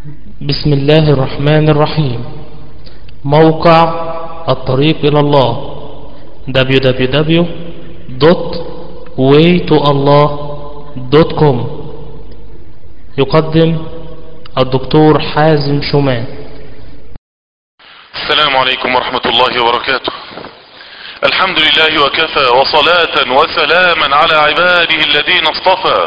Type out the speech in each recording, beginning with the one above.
بسم الله الرحمن الرحيم موقع الطريق إلى الله www.waytoallah.com يقدم الدكتور حازم شومان السلام عليكم ورحمة الله وبركاته الحمد لله وكفى وصلاة وسلاما على عباده الذين اصطفى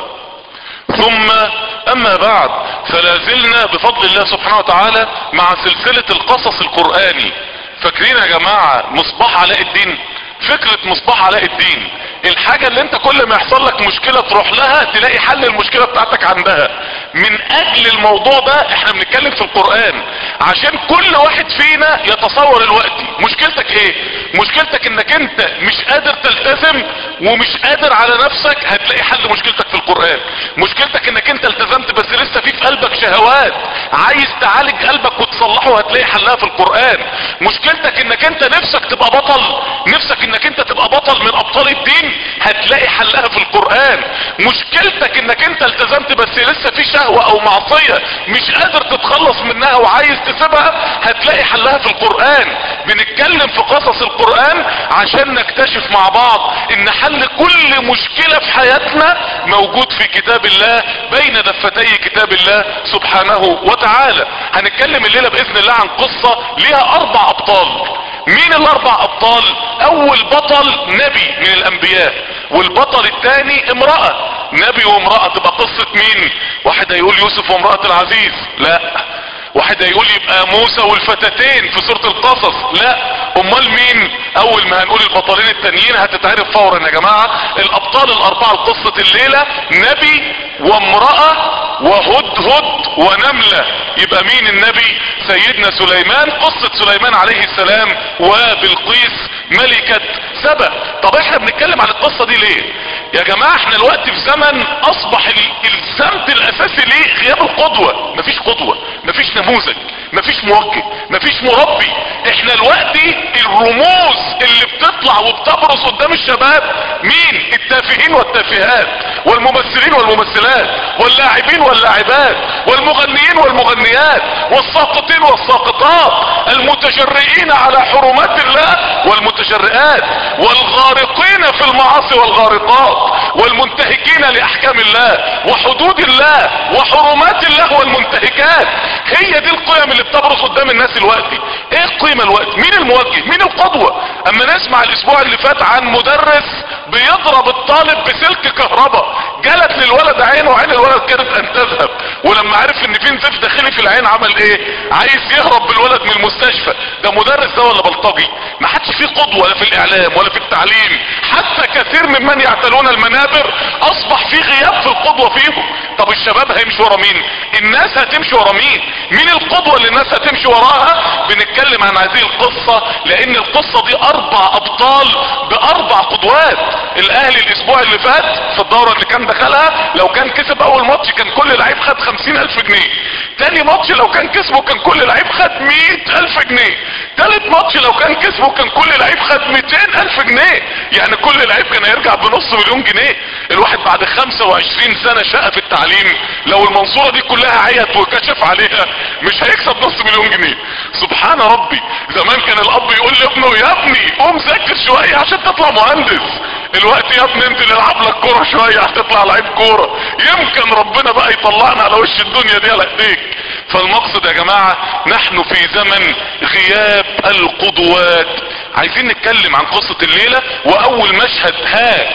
ثم اما بعد فلا زلنا بفضل الله سبحانه وتعالى مع سلسلة القصص القرآني فاكرين يا جماعة مصباح علاء الدين فكرة مصباح علاء الدين الحاجة اللي انت كل ما يحصل لك مشكلة تروح لها تلاقي حل المشكلة بتاعتك عندها من اجل الموضوع ده احنا بنتكلم في القرآن عشان كل واحد فينا يتصور الوقت مشكلتك ايه مشكلتك انك انت مش قادر تلتزم ومش قادر على نفسك هتلاقي حل مشكلتك في القرآن مشكلتك انك انت التزمت بس لسه في في قلبك شهوات عايز تعالج قلبك وتصلحه هتلاقي حلها في القرآن مشكلتك انك انت نفسك تبقى بطل نفسك انك انت تبقى بطل من ابطال الدين هتلاقي حلها في القرآن مشكلتك انك انت التزمت بس لسه في شهوة او معصية مش قادر تتخلص منها وعايز تسيبها هتلاقي حلها في القرآن بنتكلم في قصص القرآن عشان نكتشف مع بعض ان حل كل مشكلة في حياتنا موجود في كتاب الله بين دفتي كتاب الله سبحانه وتعالى هنتكلم الليلة باذن الله عن قصة ليها اربع ابطال مين الاربع ابطال اول بطل نبي من الانبياء والبطل الثاني امرأة نبي وامرأة تبقى قصة مين واحد هيقول يوسف وامرأة العزيز لا واحد هيقول يبقى موسى والفتاتين في سورة القصص لا امال مين اول ما هنقول البطلين التانيين هتتعرف فورا يا جماعة الابطال الاربعة لقصة الليلة نبي وامرأة وهدهد ونملة يبقى مين النبي سيدنا سليمان قصة سليمان عليه السلام وبالقيس ملكة سبا طب احنا بنتكلم عن القصة دي ليه يا جماعة احنا الوقت في زمن اصبح السمت الاساسي ليه غياب القدوة مفيش قدوة مفيش نموذج مفيش موجه مفيش مربي احنا الوقت الرموز اللي بتطلع وبتبرز قدام الشباب مين التافهين والتافهات والممثلين والممثلات واللاعبين واللاعبات والمغنيين والمغنيات والساقطين والساقطات المتجرئين على حرمات الله والمتجرئات والغارقين في المعاصي والغارقات والمنتهكين لاحكام الله وحدود الله وحرمات الله والمنتهكات هي دي القيم اللي بتبرز قدام الناس الوقتي ايه القيمة الوقت مين الموجه مين القدوة اما نسمع الاسبوع اللي فات عن مدرس بيضرب الطالب بسلك كهرباء جلت للولد عينه وعين الولد كانت ان تذهب ولما عرف ان في نزيف داخلي في العين عمل ايه عايز يهرب بالولد من المستشفى ده مدرس ده ولا بلطجي ما حدش فيه قدوة لا في الاعلام ولا في التعليم حتى كثير ممن يعتلون المنابر اصبح في غياب في القدوة فيهم طب الشباب هيمشي ورا مين الناس هتمشي ورا مين مين القدوة اللي الناس هتمشي وراها بنتكلم عن هذه القصة لان القصة دي اربع ابطال باربع قدوات الاهلي الاسبوع اللي فات في الدورة اللي كان دخلها لو كان كسب اول ماتش كان كل لعيب خد خمسين الف جنيه تاني ماتش لو كان كسبه كان كل لعيب خد مئة الف جنيه تالت ماتش لو كان كسبه كان كل لعيب خد ميتين الف جنيه يعني كل لعيب كان هيرجع بنص مليون جنيه الواحد بعد خمسة وعشرين سنة شقة في التعليم لو المنصورة دي كلها عيت وكشف عليها مش هيكسب نص مليون جنيه سبحان ربي زمان كان الاب يقول لابنه يا ابني قوم ذاكر شوية عشان تطلع مهندس الوقت يا ابني انزل العب لك كورة شوية هتطلع لعيب كورة يمكن ربنا بقى يطلعنا على وش الدنيا دي على ايديك فالمقصد يا جماعة نحن في زمن غياب القدوات عايزين نتكلم عن قصة الليلة واول مشهد ها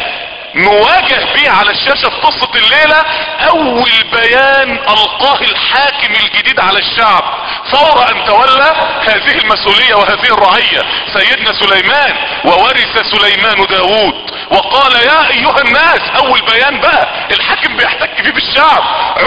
نواجه بيه على الشاشة في قصة الليلة اول بيان القاه الحاكم الجديد على الشعب فور ان تولى هذه المسؤولية وهذه الرعية سيدنا سليمان وورث سليمان داود وقال يا ايها الناس اول بيان بقى الحاكم بيحتك فيه بالشعب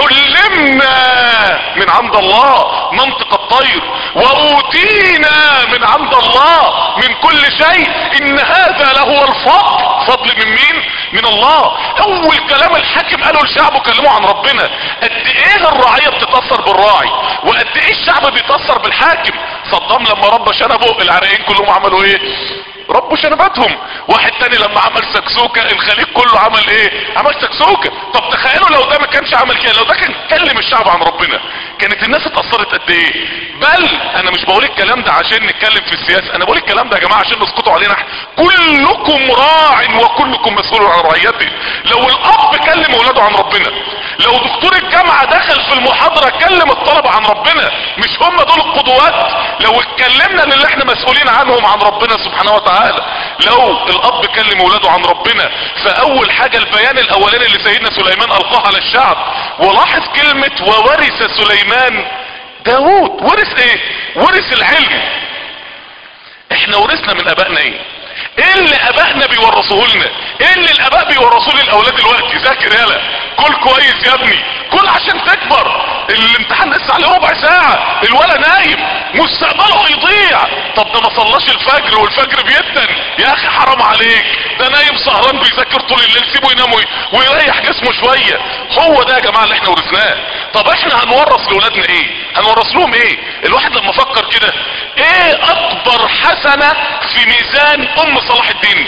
علمنا من عند الله منطق الطير واوتينا من عند الله من كل شيء ان هذا لهو الفضل فضل من مين من الله اول كلام الحاكم قاله لشعبه كلمه عن ربنا قد ايه الرعية بتتأثر بالراعي وقد ايه الشعب بيتأثر بالحاكم صدام لما رب شنبه العراقيين كلهم عملوا ايه ربوا شنباتهم واحد تاني لما عمل سكسوكة الخليج كله عمل ايه عمل سكسوكة طب تخيلوا لو ده ما كانش عمل كده لو ده كان كلم الشعب عن ربنا كانت الناس اتأثرت قد ايه بل انا مش بقول الكلام ده عشان نتكلم في السياسة انا بقول الكلام ده يا جماعة عشان نسقطوا علينا احنا كلكم راع وكلكم مسؤول عن رعيته لو الاب كلم اولاده عن ربنا لو دكتور الجامعة دخل في المحاضرة كلم الطلبة عن ربنا مش هم دول القدوات لو اتكلمنا للي احنا مسؤولين عنهم عن ربنا سبحانه وتعالى لو الاب كلم اولاده عن ربنا فاول حاجة البيان الاولاني اللي سيدنا سليمان القاه على الشعب ولاحظ كلمة وورث سليمان داود ورث ايه ورث العلم احنا ورثنا من ابائنا ايه ايه اللي ابائنا بيورثوه لنا ايه اللي الاباء بيورثوه للاولاد دلوقتي ذاكر يالا كل كويس يا ابني كل عشان تكبر الامتحان لسه عليه ربع ساعة الولا نايم مستقبله يضيع طب ده ما صلاش الفجر والفجر بيدن يا اخي حرام عليك ده نايم سهران بيذاكر طول الليل سيبه ينام وي- ويريح جسمه شوية هو ده يا جماعة اللي احنا ورثناه طب احنا هنورث لاولادنا ايه هنورث لهم ايه الواحد لما فكر كده ايه اكبر حسنة في ميزان ام صلاح الدين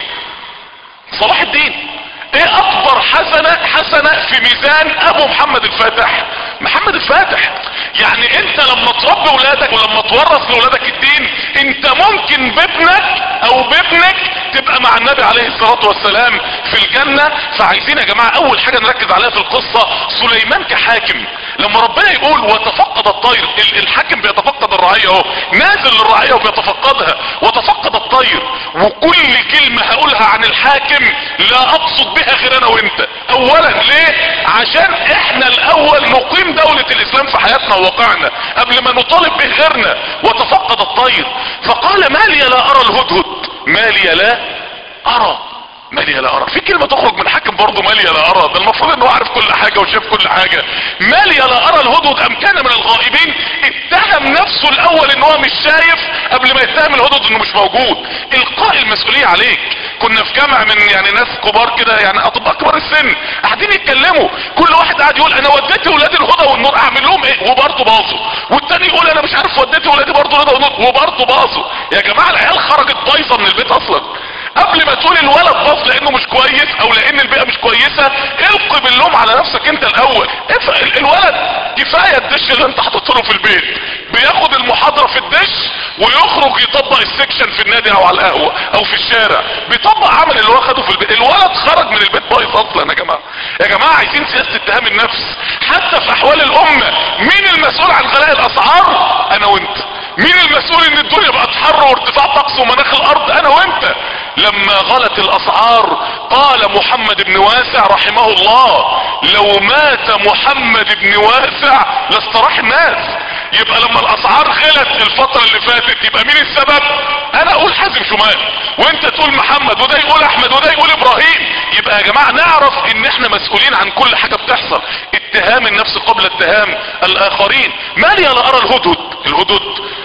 صلاح الدين ايه اكبر حسنة حسنة في ميزان ابو محمد الفاتح محمد الفاتح يعني انت لما تربي ولادك ولما تورث لولادك الدين انت ممكن بابنك او بابنك تبقى مع النبي عليه الصلاة والسلام في الجنة فعايزين يا جماعة اول حاجة نركز عليها في القصة سليمان كحاكم لما ربنا يقول وتفقد الطير ال- الحاكم بيتفقد الرعية اهو نازل للرعية وبيتفقدها وتفقد الطير وكل كلمة هقولها عن الحاكم لا اقصد بها غير انا وانت اولا ليه عشان احنا الاول نقيم دولة الاسلام في حياتنا وواقعنا قبل ما نطالب به غيرنا وتفقد الطير فقال ما لي لا ارى الهدهد ما لي لا ارى مالي لا ارى في كلمة تخرج من حاكم برضه مالي لا ارى ده المفروض انه عارف كل حاجة وشاف كل حاجة مالي لا ارى الهدهد ام كان من الغائبين اتهم نفسه الاول ان هو مش شايف قبل ما يتهم الهدهد انه مش موجود القاء المسؤولية عليك كنا في جامعة من يعني ناس كبار كده يعني اطباء كبار السن قاعدين يتكلموا كل واحد قاعد يقول انا وديت ولادي الهدى والنور اعمل لهم ايه وبرضه باظوا والتاني يقول انا مش عارف وديت ولادي برضه الهدى والنور وبرضه باظوا يا جماعة العيال خرجت بايظة من البيت اصلا قبل ما تقول الولد باظ لانه مش كويس او لان البيئة مش كويسة القي باللوم على نفسك انت الاول اف- ال- الولد كفاية الدش اللي انت حاطط له في البيت بياخد المحاضرة في الدش ويخرج يطبق السكشن في النادي او على القهوة او في الشارع بيطبق عمل اللي هو خده في البيت الولد خرج من البيت بايظ اصلا يا جماعة يا جماعة عايزين سياسة اتهام النفس حتى في احوال الامة مين المسؤول عن غلاء الاسعار انا وانت مين المسؤول ان الدنيا بقت حر وارتفاع طقس ومناخ الارض انا وانت لما غلت الاسعار قال محمد بن واسع رحمه الله لو مات محمد بن واسع لاستراح الناس يبقى لما الاسعار غلت الفترة اللي فاتت يبقى مين السبب انا اقول حازم شمال وانت تقول محمد وده يقول احمد وده يقول ابراهيم يبقى يا جماعة نعرف ان احنا مسؤولين عن كل حاجة بتحصل اتهام النفس قبل اتهام الاخرين مالي لا ارى الهدهد الهدهد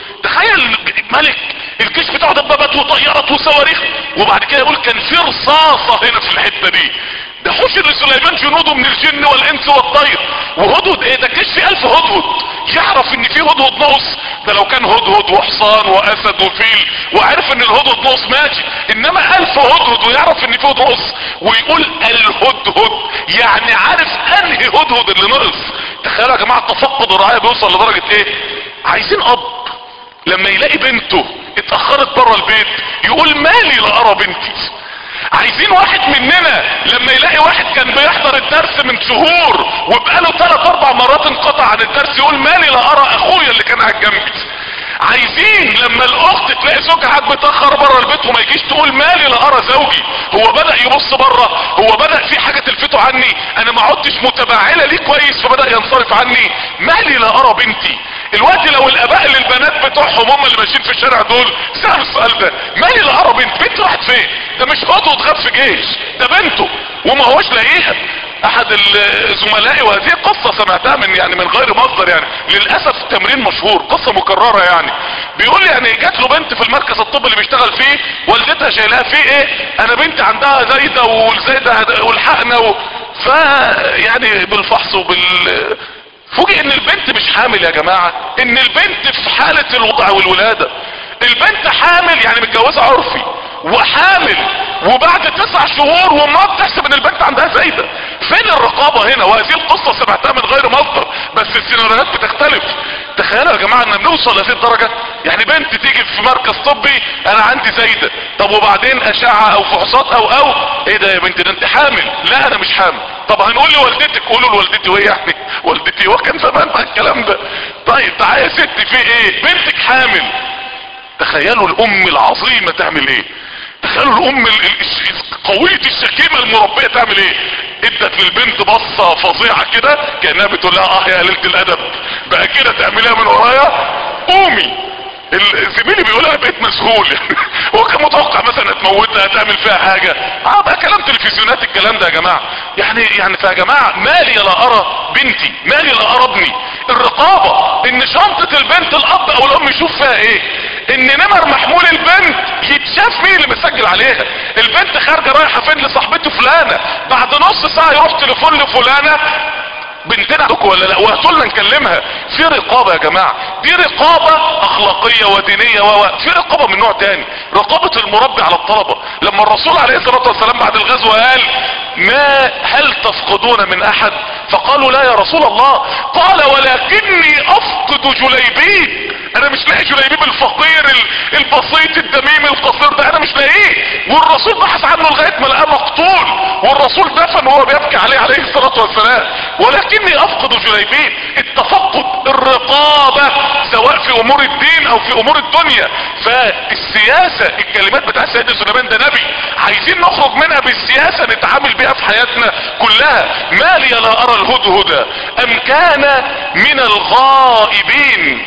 تخيل ملك الجيش بتاعه دبابات وطيارات وصواريخ وبعد كده يقول كان في رصاصة هنا في الحتة دي ده حشر لسليمان جنوده من الجن والانس والطير وهدهد ايه ده كش في الف هدهد يعرف ان في هدهد نقص ده لو كان هدهد وحصان واسد وفيل وعرف ان الهدهد نقص ماشي انما الف هدهد ويعرف ان في هدهد نقص ويقول الهدهد يعني عارف انهي هدهد اللي نقص تخيلوا يا جماعة تفقد الرعاية بيوصل لدرجة ايه عايزين اب لما يلاقي بنته اتأخرت بره البيت يقول مالي لا ارى بنتي عايزين واحد مننا لما يلاقي واحد كان بيحضر الدرس من شهور وبقاله ثلاث اربع مرات انقطع عن الدرس يقول مالي لا ارى اخويا اللي كان قاعد جنبي عايزين لما الاخت تلاقي زوجها قاعد متاخر بره البيت وما يجيش تقول مالي لا ارى زوجي هو بدا يبص بره هو بدا في حاجه تلفته عني انا ما عدتش متباعله ليه كويس فبدا ينصرف عني مالي لا ارى بنتي الوقت لو الاباء اللي البنات بتوعهم هم اللي ماشيين في الشارع دول سالوا السؤال ده مالي لا ارى بنت بنت راحت فين ده مش هدهد غاب في جيش ده بنته وما هوش لاقيها احد الزملاء وهذه قصة سمعتها من يعني من غير مصدر يعني للاسف تمرين مشهور قصة مكررة يعني بيقول لي يعني جات له بنت في المركز الطبي اللي بيشتغل فيه والدتها شايلها فيه ايه انا بنتي عندها زايدة والزايدة والحقنا و... ف يعني بالفحص وبال فوجئ ان البنت مش حامل يا جماعة ان البنت في حالة الوضع والولادة البنت حامل يعني متجوزة عرفي وحامل وبعد تسع شهور وما بتحسب ان البنت عندها زايدة فين الرقابة هنا وهذه القصة سمعتها من غير مصدر بس السيناريوهات بتختلف تخيلوا يا جماعة ان بنوصل لهذه الدرجة يعني بنت تيجي في مركز طبي انا عندي زايدة طب وبعدين اشعة او فحوصات او او ايه ده يا بنت ده انت حامل لا انا مش حامل طب هنقول لوالدتك قولوا لوالدتي وايه يعني والدتي هو كان زمان بقى الكلام ده طيب تعالى يا ستي في ايه بنتك حامل تخيلوا الام العظيمة تعمل ايه تخيلوا الام ال- ال- الش- قوية الشكيمة المربية تعمل ايه ادت للبنت بصة فظيعة كده كأنها بتقول لها اه يا قليلة الادب بقى كده تعمليها من ورايا قومي ال- زميلي بيقول انا بقيت مسهول يعني هو كان متوقع مثلا تموتها تعمل فيها حاجة اه بقى كلام تلفزيونات الكلام ده يا جماعة يعني يعني فيا جماعة مالي لا ارى بنتي مالي لا ارى ابني الرقابة ان شنطة البنت الاب او الام يشوف فيها ايه ان نمر محمول البنت يتشاف مين اللي مسجل عليها البنت خارجة رايحة فين لصاحبته فلانة بعد نص ساعة يروح تليفون لفلانة بنتنا عندكم ولا لا وهاتوا لنا نكلمها في رقابة يا جماعة دي رقابة اخلاقية ودينية و و- في رقابة من نوع تاني رقابة المربي على الطلبة لما الرسول عليه الصلاة والسلام بعد الغزو قال ما هل تفقدون من احد فقالوا لا يا رسول الله قال ولكني افقد جليبيب انا مش لاقي جليبيب الفقير ال- البسيط الدميم القصير ده انا مش لاقيه والرسول بحث عنه لغاية ما لقاه مقتول والرسول دفن وهو بيبكي عليه عليه الصلاة والسلام ولكني افقد جليبيب التفقد الرقابة سواء في امور الدين او في امور الدنيا فالسياسة الكلمات بتاع سيدنا سليمان ده نبي عايزين نخرج منها بالسياسة نتعامل بيها في حياتنا كلها ما لي لا ارى الهدهد ام كان من الغائبين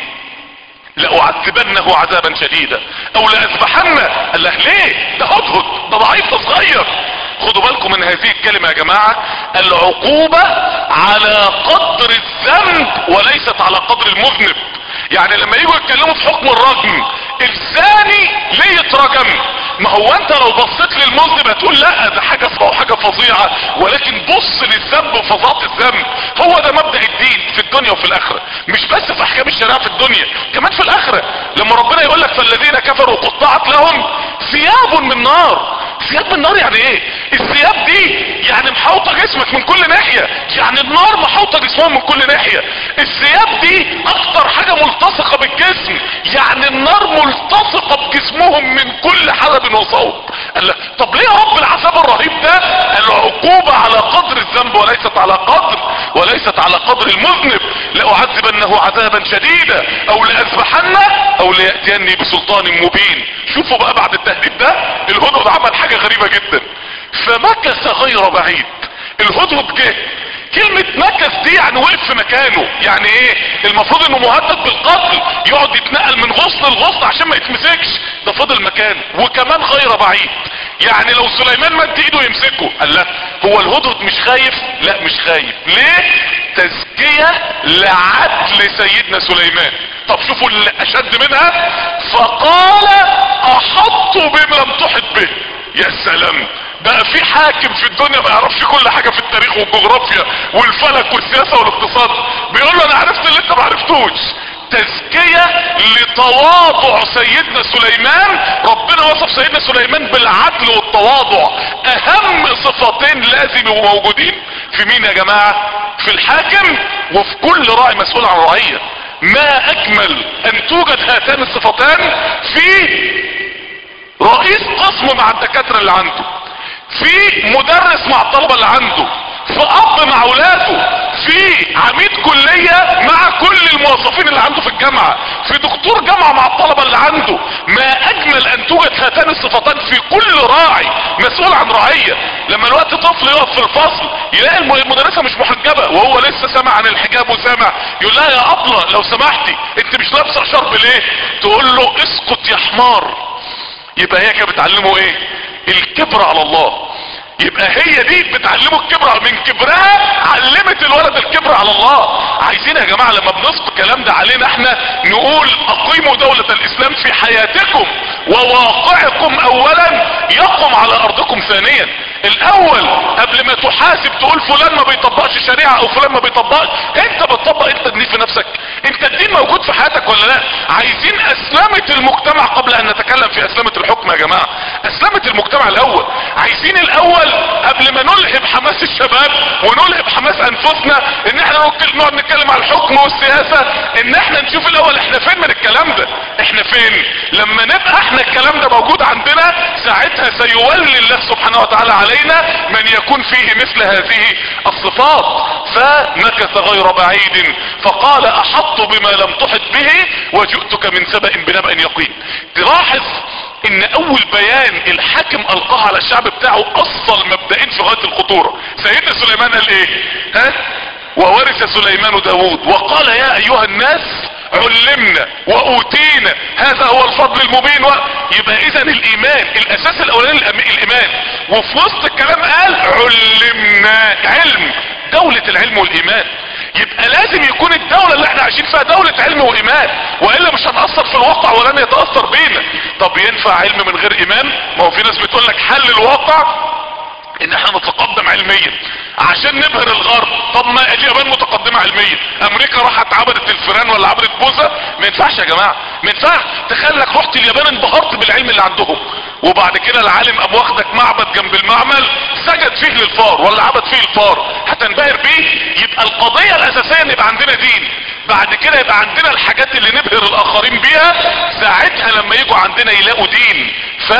لأعذبنه عذابا شديدا او لأذبحنه قال له ليه ده هدهد ده ضعيف ده صغير خدوا بالكم من هذه الكلمة يا جماعة العقوبة على قدر الذنب وليست على قدر المذنب يعني لما يجوا يتكلموا في حكم الرجم الزاني ليه يترجم ما هو انت لو بصيت للمذنب هتقول لا ده حاجة اسمها حاجة فظيعة ولكن بص للذنب وفظاعة الذنب هو ده مبدأ الدين في الدنيا وفي الاخرة مش بس في احكام الشريعة في الدنيا كمان في الاخرة لما ربنا يقول لك فالذين كفروا قطعت لهم ثياب من نار ثياب من نار يعني ايه الثياب دي يعني محوطة جسمك من كل ناحية يعني النار محوطة جسمهم من كل ناحية الثياب دي اكتر حاجة ملتصقة بالجسم يعني النار ملتصقة بجسمهم من كل حلب وصوب قال لك طب ليه يا رب العذاب الرهيب ده العقوبة على قدر الذنب وليست على قدر وليست على قدر المذنب لأعذبنه عذابا شديدا او لأذبحنه او ليأتيني بسلطان مبين شوفوا بقى بعد التهديد ده الهدهد عمل حاجة غريبة جدا فمكث غير بعيد الهدهد جه كلمة مكث دي يعني وقف في مكانه يعني ايه المفروض انه مهدد بالقتل يقعد يتنقل من غصن لغصن عشان ما يتمسكش ده فضل مكانه وكمان غير بعيد يعني لو سليمان مد ايده يمسكه قال لا هو الهدهد مش خايف لا مش خايف ليه تزكية لعدل سيدنا سليمان طب شوفوا اللي اشد منها فقال احط بما لم تحط به يا سلام بقى في حاكم في الدنيا ما يعرفش كل حاجة في التاريخ والجغرافيا والفلك والسياسة والاقتصاد بيقول له انا عرفت اللي انت ما عرفتوش تزكية لتواضع سيدنا سليمان ربنا وصف سيدنا سليمان بالعدل والتواضع اهم صفتين لازم يبقوا موجودين في مين يا جماعة في الحاكم وفي كل راعي مسؤول عن رعية ما اجمل ان توجد هاتان الصفتان في رئيس قسم مع الدكاترة اللي عنده في مدرس مع الطلبة اللي عنده في اب مع اولاده في عميد كلية مع كل الموظفين اللي عنده في الجامعة في دكتور جامعة مع الطلبة اللي عنده ما اجمل ان توجد هاتان الصفتان في كل راعي مسؤول عن رعية لما الوقت طفل يقف في الفصل يلاقي الم- المدرسة مش محجبة وهو لسه سامع عن الحجاب وسامع يقول لها يا ابلة لو سمحتي انت مش لابسة شرب ليه تقول له اسكت يا حمار يبقى هي كانت بتعلمه ايه الكبر على الله يبقى هي دي بتعلمه الكبر من كبرها علمت الولد الكبر على الله عايزين يا جماعة لما بنصب الكلام ده علينا احنا نقول اقيموا دولة الاسلام في حياتكم وواقعكم اولا يقم على ارضكم ثانيا الاول قبل ما تحاسب تقول فلان ما بيطبقش الشريعة او فلان ما بيطبقش انت بتطبق انت الدين في نفسك انت الدين موجود في حياتك ولا لا عايزين اسلمة المجتمع قبل ان نتكلم في اسلمة الحكم يا جماعة اسلمة المجتمع الاول عايزين الاول قبل ما نلهب حماس الشباب ونلهب حماس انفسنا ان احنا نقعد نتكلم على الحكم والسياسة ان احنا نشوف الاول احنا فين من الكلام ده احنا فين لما نبقى احنا الكلام ده موجود عندنا ساعتها سيولي الله سبحانه وتعالى علينا من يكون فيه مثل هذه الصفات فمكث غير بعيد فقال احط بما لم تحط به وجئتك من سبأ بنبأ يقين تلاحظ ان اول بيان الحاكم القاه على الشعب بتاعه اصل مبدئين في غاية الخطورة سيدنا سليمان قال ايه ها وورث سليمان داود وقال يا ايها الناس علمنا واوتينا هذا هو الفضل المبين و... يبقى اذا الايمان الاساس الاولاني الأم- الايمان وفي وسط الكلام قال علمنا علم دولة العلم والايمان يبقى لازم يكون الدولة اللي احنا عايشين فيها دولة علم وايمان والا مش هنأثر في الواقع ولن يتأثر بينا طب ينفع علم من غير ايمان ما هو في ناس بتقول لك حل الواقع ان احنا نتقدم علميا عشان نبهر الغرب طب ما اليابان متقدمة علميا امريكا راحت عبدت الفيران ولا عبدت بوزة ما ينفعش يا جماعة ما ينفعش تخيلك رحت اليابان انبهرت بالعلم اللي عندهم وبعد كده العالم قام واخدك معبد جنب المعمل سجد فيه للفار ولا عبد فيه الفار هتنبهر بيه يبقى القضية الاساسية ان يبقى عندنا دين بعد كده يبقى عندنا الحاجات اللي نبهر الاخرين بيها ساعتها لما يجوا عندنا يلاقوا دين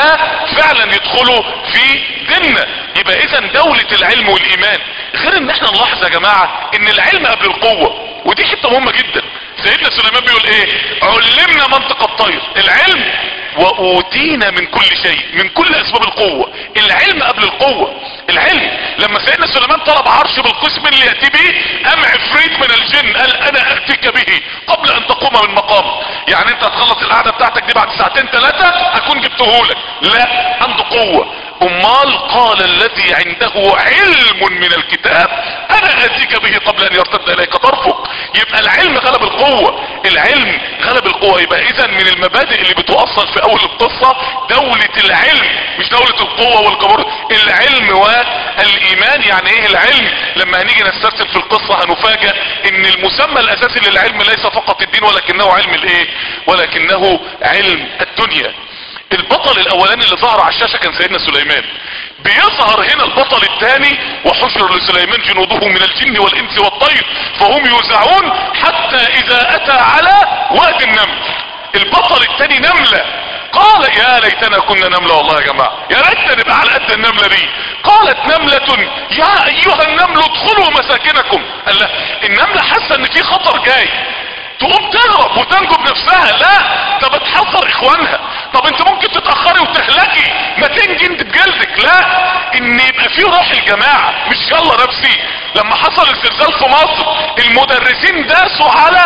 ففعلا يدخلوا في ديننا يبقى اذا دولة العلم والايمان غير ان احنا نلاحظ يا جماعة ان العلم قبل القوة ودي حتة مهمة جدا سيدنا سليمان بيقول ايه علمنا منطق الطير العلم واوتينا من كل شيء من كل اسباب القوة العلم قبل القوة العلم لما سيدنا سليمان طلب عرش بالقسم اللي يأتي به قام عفريت من الجن قال انا اتيك به قبل ان تقوم من مقام يعني انت هتخلص القعدة بتاعتك دي بعد ساعتين ثلاثة اكون جبتهولك لا عنده قوة امال قال الذي عنده علم من الكتاب انا اتيك به قبل ان يرتد اليك طرفك يبقى العلم غلب القوة العلم غلب القوة يبقى اذا من المبادئ اللي بتوصل في اول القصة دولة العلم مش دولة القوة والجبروت العلم والايمان يعني ايه العلم لما هنيجي نسترسل في القصة هنفاجأ ان المسمى الاساسي للعلم ليس فقط الدين ولكنه علم الايه ولكنه علم الدنيا البطل الاولاني اللي ظهر على الشاشة كان سيدنا سليمان بيظهر هنا البطل الثاني وحشر لسليمان جنوده من الجن والانس والطير فهم يوزعون حتى اذا اتى على واد النمل البطل الثاني نملة قال يا ليتنا كنا نملة والله يا جماعة يا ليتنا نبقى على قد النملة دي قالت نملة يا ايها النمل ادخلوا مساكنكم قال لا النملة حاسة ان في خطر جاي تقوم تهرب وتنجو بنفسها لا ده بتحذر اخوانها طب انت ممكن تتأخري وتهلكي ما تنجي انت بجلدك لا ان يبقى في روح الجماعة مش يلا نفسي لما حصل الزلزال في مصر المدرسين داسوا على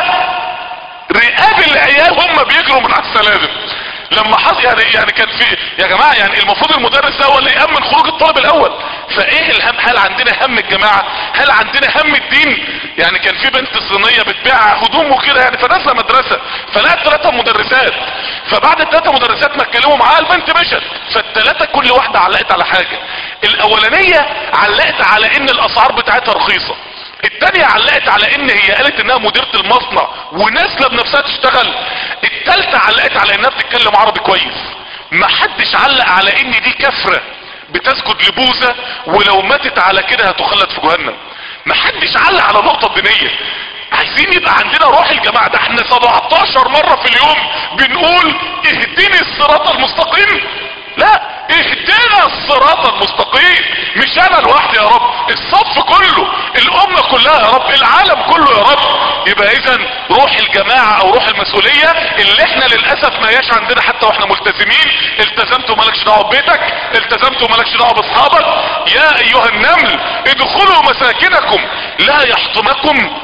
رقاب العيال هم بيجروا من على السلالم لما حصل يعني يعني كان في يا جماعه يعني المفروض المدرس ده هو اللي يامن خروج الطالب الاول فايه الهم هل عندنا هم الجماعه هل عندنا هم الدين يعني كان في بنت صينيه بتبيع هدوم وكده يعني فنازله مدرسه فلقت ثلاثه مدرسات فبعد الثلاثه مدرسات ما اتكلموا معاها البنت مشت فالثلاثه كل واحده علقت على حاجه الاولانيه علقت على ان الاسعار بتاعتها رخيصه التانية علقت على ان هي قالت انها مديرة المصنع ونازلة بنفسها تشتغل التالتة علقت على انها بتتكلم عربي كويس ما حدش علق على ان دي كفرة بتسجد لبوذا ولو ماتت على كده هتخلد في جهنم ما حدش علق على النقطة الدينية عايزين يبقى عندنا روح الجماعة ده احنا 17 مرة في اليوم بنقول اهدني الصراط المستقيم لا اهدنا الصراط المستقيم مش انا لوحدي يا رب الصف كله الامة كلها يا رب العالم كله يا رب يبقى اذا روح الجماعة او روح المسؤولية اللي احنا للاسف ما ياش عندنا حتى واحنا ملتزمين التزمت ومالكش دعوة ببيتك التزمت ومالكش دعوة باصحابك يا ايها النمل ادخلوا مساكنكم لا يحطمكم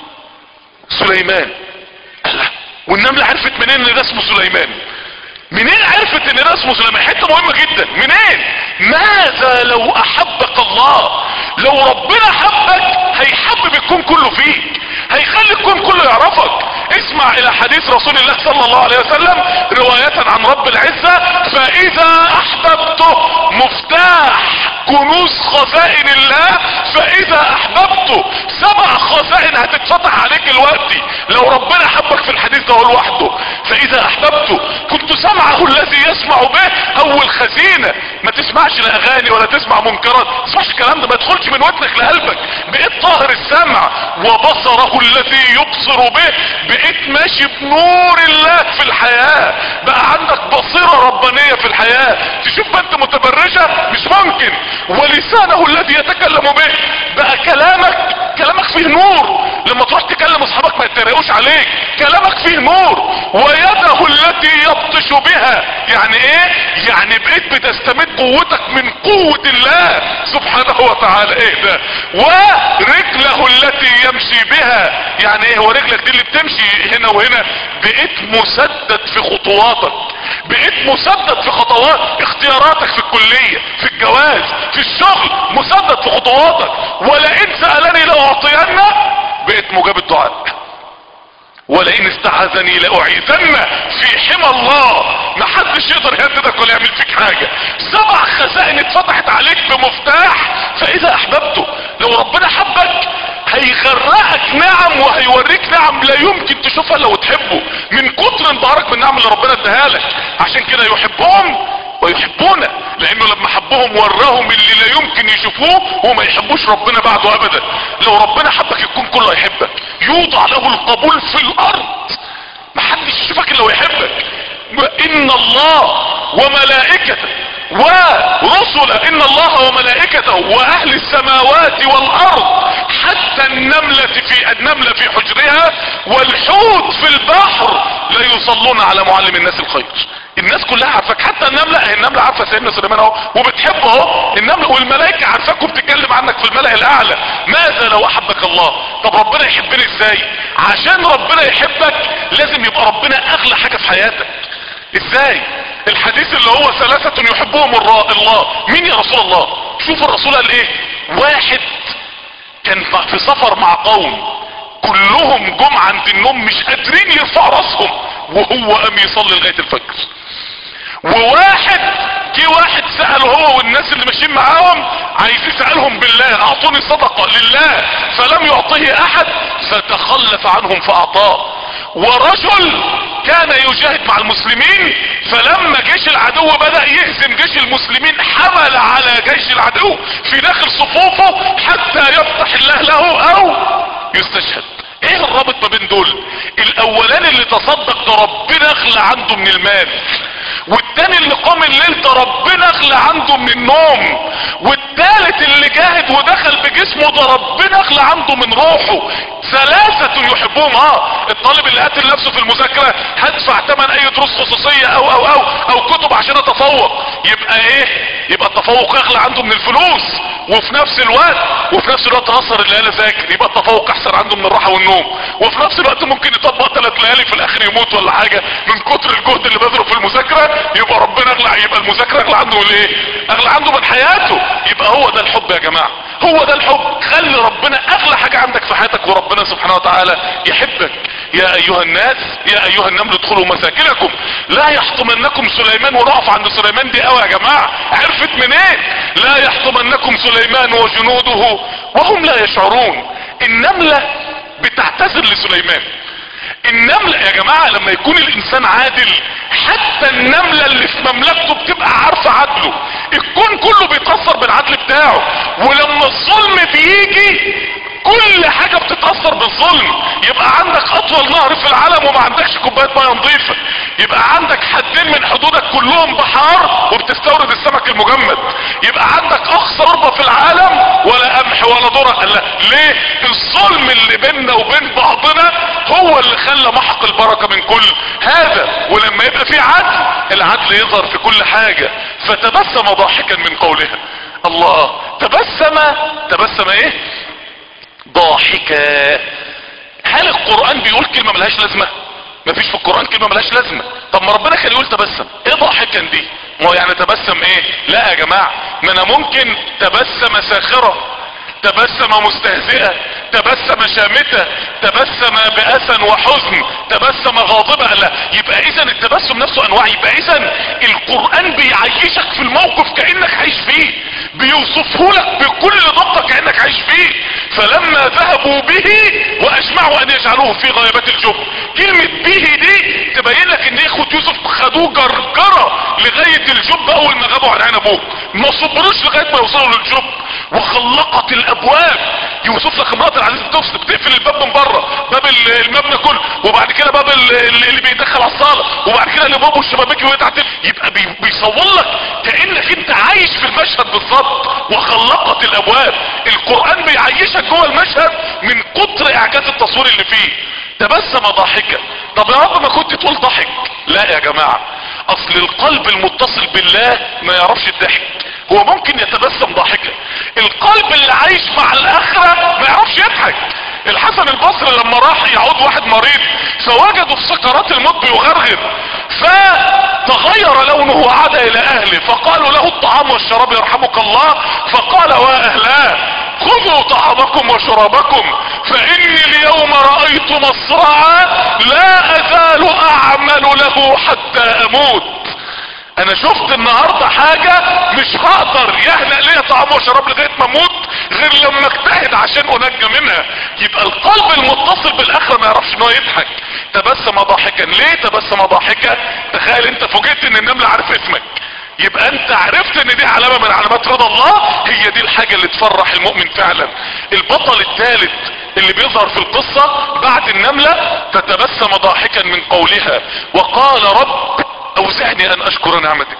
سليمان الله والنملة عرفت منين ان ده اسمه سليمان منين عرفت ان ده اسمه سليمان حته مهمه جدا منين ماذا لو احبك الله لو ربنا حبك هيحبب الكون كله فيك هيخلي الكون كله يعرفك اسمع الى حديث رسول الله صلى الله عليه وسلم رواية عن رب العزة فاذا احببته مفتاح كنوز خزائن الله فاذا احببته سبع خزائن هتتفتح عليك الوقت لو ربنا حبك في الحديث ده هو لوحده فاذا احببته كنت سمعه الذي يسمع به اول خزينة ما تسمعش الاغاني ولا تسمع منكرات ما تسمعش الكلام ده ما يدخلش من ودنك لقلبك بقيت طاهر السمع وبصره الذي يبصر به بقيت ماشي بنور الله في الحياة بقى عندك بصيرة ربانية في الحياة تشوف بنت متبرجة مش ممكن ولسانه الذي يتكلم به بقى كلامك كلامك فيه نور لما تروح تكلم اصحابك ما يتريقوش عليك كلامك فيه نور ويده التي يبطش بها يعني ايه يعني بقيت بتستمد قوتك من قوة الله سبحانه وتعالى ايه ده ورجله التي يمشي بها يعني ايه هو رجلك دي اللي بتمشي هنا وهنا بقيت مسدد في خطواتك بقيت مسدد في خطوات اختياراتك في الكلية في الجواز في الشغل مسدد في خطواتك ولئن سألني لأعطينه بقيت مجاب الدعاء ولئن استعاذني لاعيذن في حمى الله محدش يقدر يهددك ولا يعمل فيك حاجة سبع خزائن اتفتحت عليك بمفتاح فاذا احببته لو ربنا حبك هيغرقك نعم وهيوريك نعم لا يمكن تشوفها لو تحبه من كتر انبهارك بالنعم اللي ربنا اداها لك عشان كده يحبهم ويحبونا لانه لما حبهم وراهم اللي لا يمكن يشوفوه وما يحبوش ربنا بعده ابدا لو ربنا حبك الكون كله هيحبك يوضع له القبول في الارض محدش يشوفك الا ويحبك ان الله وملائكته ورسل ان الله وملائكته واهل السماوات والارض حتى النملة في النملة في حجرها والحوت في البحر لا يصلون على معلم الناس الخير الناس كلها عارفاك حتى النملة هي النملة عارفة سيدنا سليمان اهو وبتحبه اهو النملة والملائكة عارفاك وبتتكلم عنك في الملأ الاعلى ماذا لو احبك الله طب ربنا يحبني ازاي عشان ربنا يحبك لازم يبقى ربنا اغلى حاجة في حياتك ازاي الحديث اللي هو ثلاثة يحبهم الله مين يا رسول الله شوف الرسول قال ايه واحد كان في سفر مع قوم كلهم جم عند النوم مش قادرين يرفعوا راسهم وهو قام يصلي لغايه الفجر وواحد جه واحد سأل هو والناس اللي ماشيين معاهم عايز يسألهم بالله اعطوني صدقة لله فلم يعطيه احد فتخلف عنهم فاعطاه ورجل كان يجاهد مع المسلمين فلما جيش العدو بدأ يهزم جيش المسلمين حمل على جيش العدو في داخل صفوفه حتى يفتح الله له او يستشهد ايه الرابط ما بين دول الاولاني اللي تصدق ده ربنا اغلى عنده من المال والتاني اللي قام الليل ده ربنا اغلى عنده من النوم والتالت اللي جاهد ودخل بجسمه ده ربنا اغلى عنده من روحه ثلاثة يحبهم اه الطالب اللي قاتل نفسه في المذاكرة هدفع تمن اي دروس خصوصية او او او او كتب عشان اتفوق يبقى ايه يبقى التفوق اغلى عنده من الفلوس وفي نفس الوقت وفي نفس الوقت اثر الليالي ذاكر يبقى التفوق احسن عنده من الراحة والنوم وفي نفس الوقت ممكن يطبق ثلاث ليالي في الاخر يموت ولا حاجة من كتر الجهد اللي بذله في المذاكرة يبقى ربنا اغلى يبقى المذاكرة اغلى عنده من ايه اغلى عنده من حياته يبقى هو ده الحب يا جماعة هو ده الحب خلي ربنا اغلى حاجة عندك في حياتك وربنا سبحانه وتعالى يحبك يا ايها الناس يا ايها النمل ادخلوا مساكنكم لا يحطمنكم سليمان ونقف عند سليمان دي قوي يا جماعة عرفت منين إيه؟ لا يحطمنكم سليمان وجنوده وهم لا يشعرون النملة بتعتذر لسليمان النملة يا جماعة لما يكون الانسان عادل حتى النملة اللي في مملكته بتبقى عارفة عدله الكون كله بيتأثر بالعدل بتاعه ولما الظلم بيجي كل حاجة بتتأثر بالظلم يبقى عندك اطول نهر في العالم وما عندكش كوباية مياه نظيفة يبقى عندك حدين من حدودك كلهم بحار وبتستورد السمك المجمد يبقى عندك اقصى ربة في العالم ولا قمح ولا ذرة لا ليه الظلم اللي بيننا وبين بعضنا هو اللي خلى محق البركة من كل هذا ولما يبقى في عدل العدل يظهر في كل حاجة فتبسم ضاحكا من قولها الله تبسم تبسم ايه ضاحكا هل القرآن بيقول كلمة ملهاش لازمة مفيش في القرآن كلمة ملهاش لازمة طب ما ربنا كان يقول تبسم ايه ضاحكا دي ما هو يعني تبسم ايه لا يا جماعة ما انا ممكن تبسم ساخرة تبسم مستهزئة تبسم شامتة تبسم بأسا وحزن تبسم غاضبة لا يبقى اذا التبسم نفسه انواع يبقى اذا القرآن بيعيشك في الموقف كأنك عايش فيه بيوصفه لك بكل دقة كأنك عايش فيه فلما ذهبوا به واجمعوا ان يجعلوه في غيبات الجب كلمة به دي تبين لك خدوه جرجرة لغاية الجب اول ما غابوا عن عين ابوه ما صبروش لغاية ما يوصلوا للجب وخلقت الابواب يوصف لك امرأة العزيز بتفصل بتقفل الباب من بره باب المبنى كله وبعد كده باب اللي بيدخل على الصالة وبعد كده الابواب والشبابيك ويتعتل يبقى بي بيصور لك كأنك انت عايش في المشهد بالظبط وخلقت الابواب القرآن بيعيشك جوه المشهد من كتر اعجاز التصوير اللي فيه تبسم ضاحكا طب يا رب ما كنت تقول ضحك لا يا جماعة اصل القلب المتصل بالله ما يعرفش الضحك هو ممكن يتبسم ضاحكا القلب اللي عايش مع الاخرة ما يعرفش يضحك الحسن البصري لما راح يعود واحد مريض فوجدوا في سكرات الموت بيغرغر فتغير لونه وعاد الى اهله فقالوا له الطعام والشراب يرحمك الله فقال واهلاه خذوا طعامكم وشرابكم فاني اليوم رأيت مصرعا لا ازال اعمل له حتى اموت انا شفت النهاردة حاجة مش هقدر يهلق ليا طعام وشراب لغاية ما اموت غير لما اجتهد عشان انجى منها يبقى القلب المتصل بالاخرة ما يعرفش ان هو يضحك تبسم ضاحكا ليه تبسم ضاحكا تخيل انت فوجئت ان النملة عارف اسمك يبقى انت عرفت ان دي علامة من علامات رضا الله هي دي الحاجة اللي تفرح المؤمن فعلا البطل الثالث اللي بيظهر في القصة بعد النملة فتبسم ضاحكا من قولها وقال رب اوزعني ان اشكر نعمتك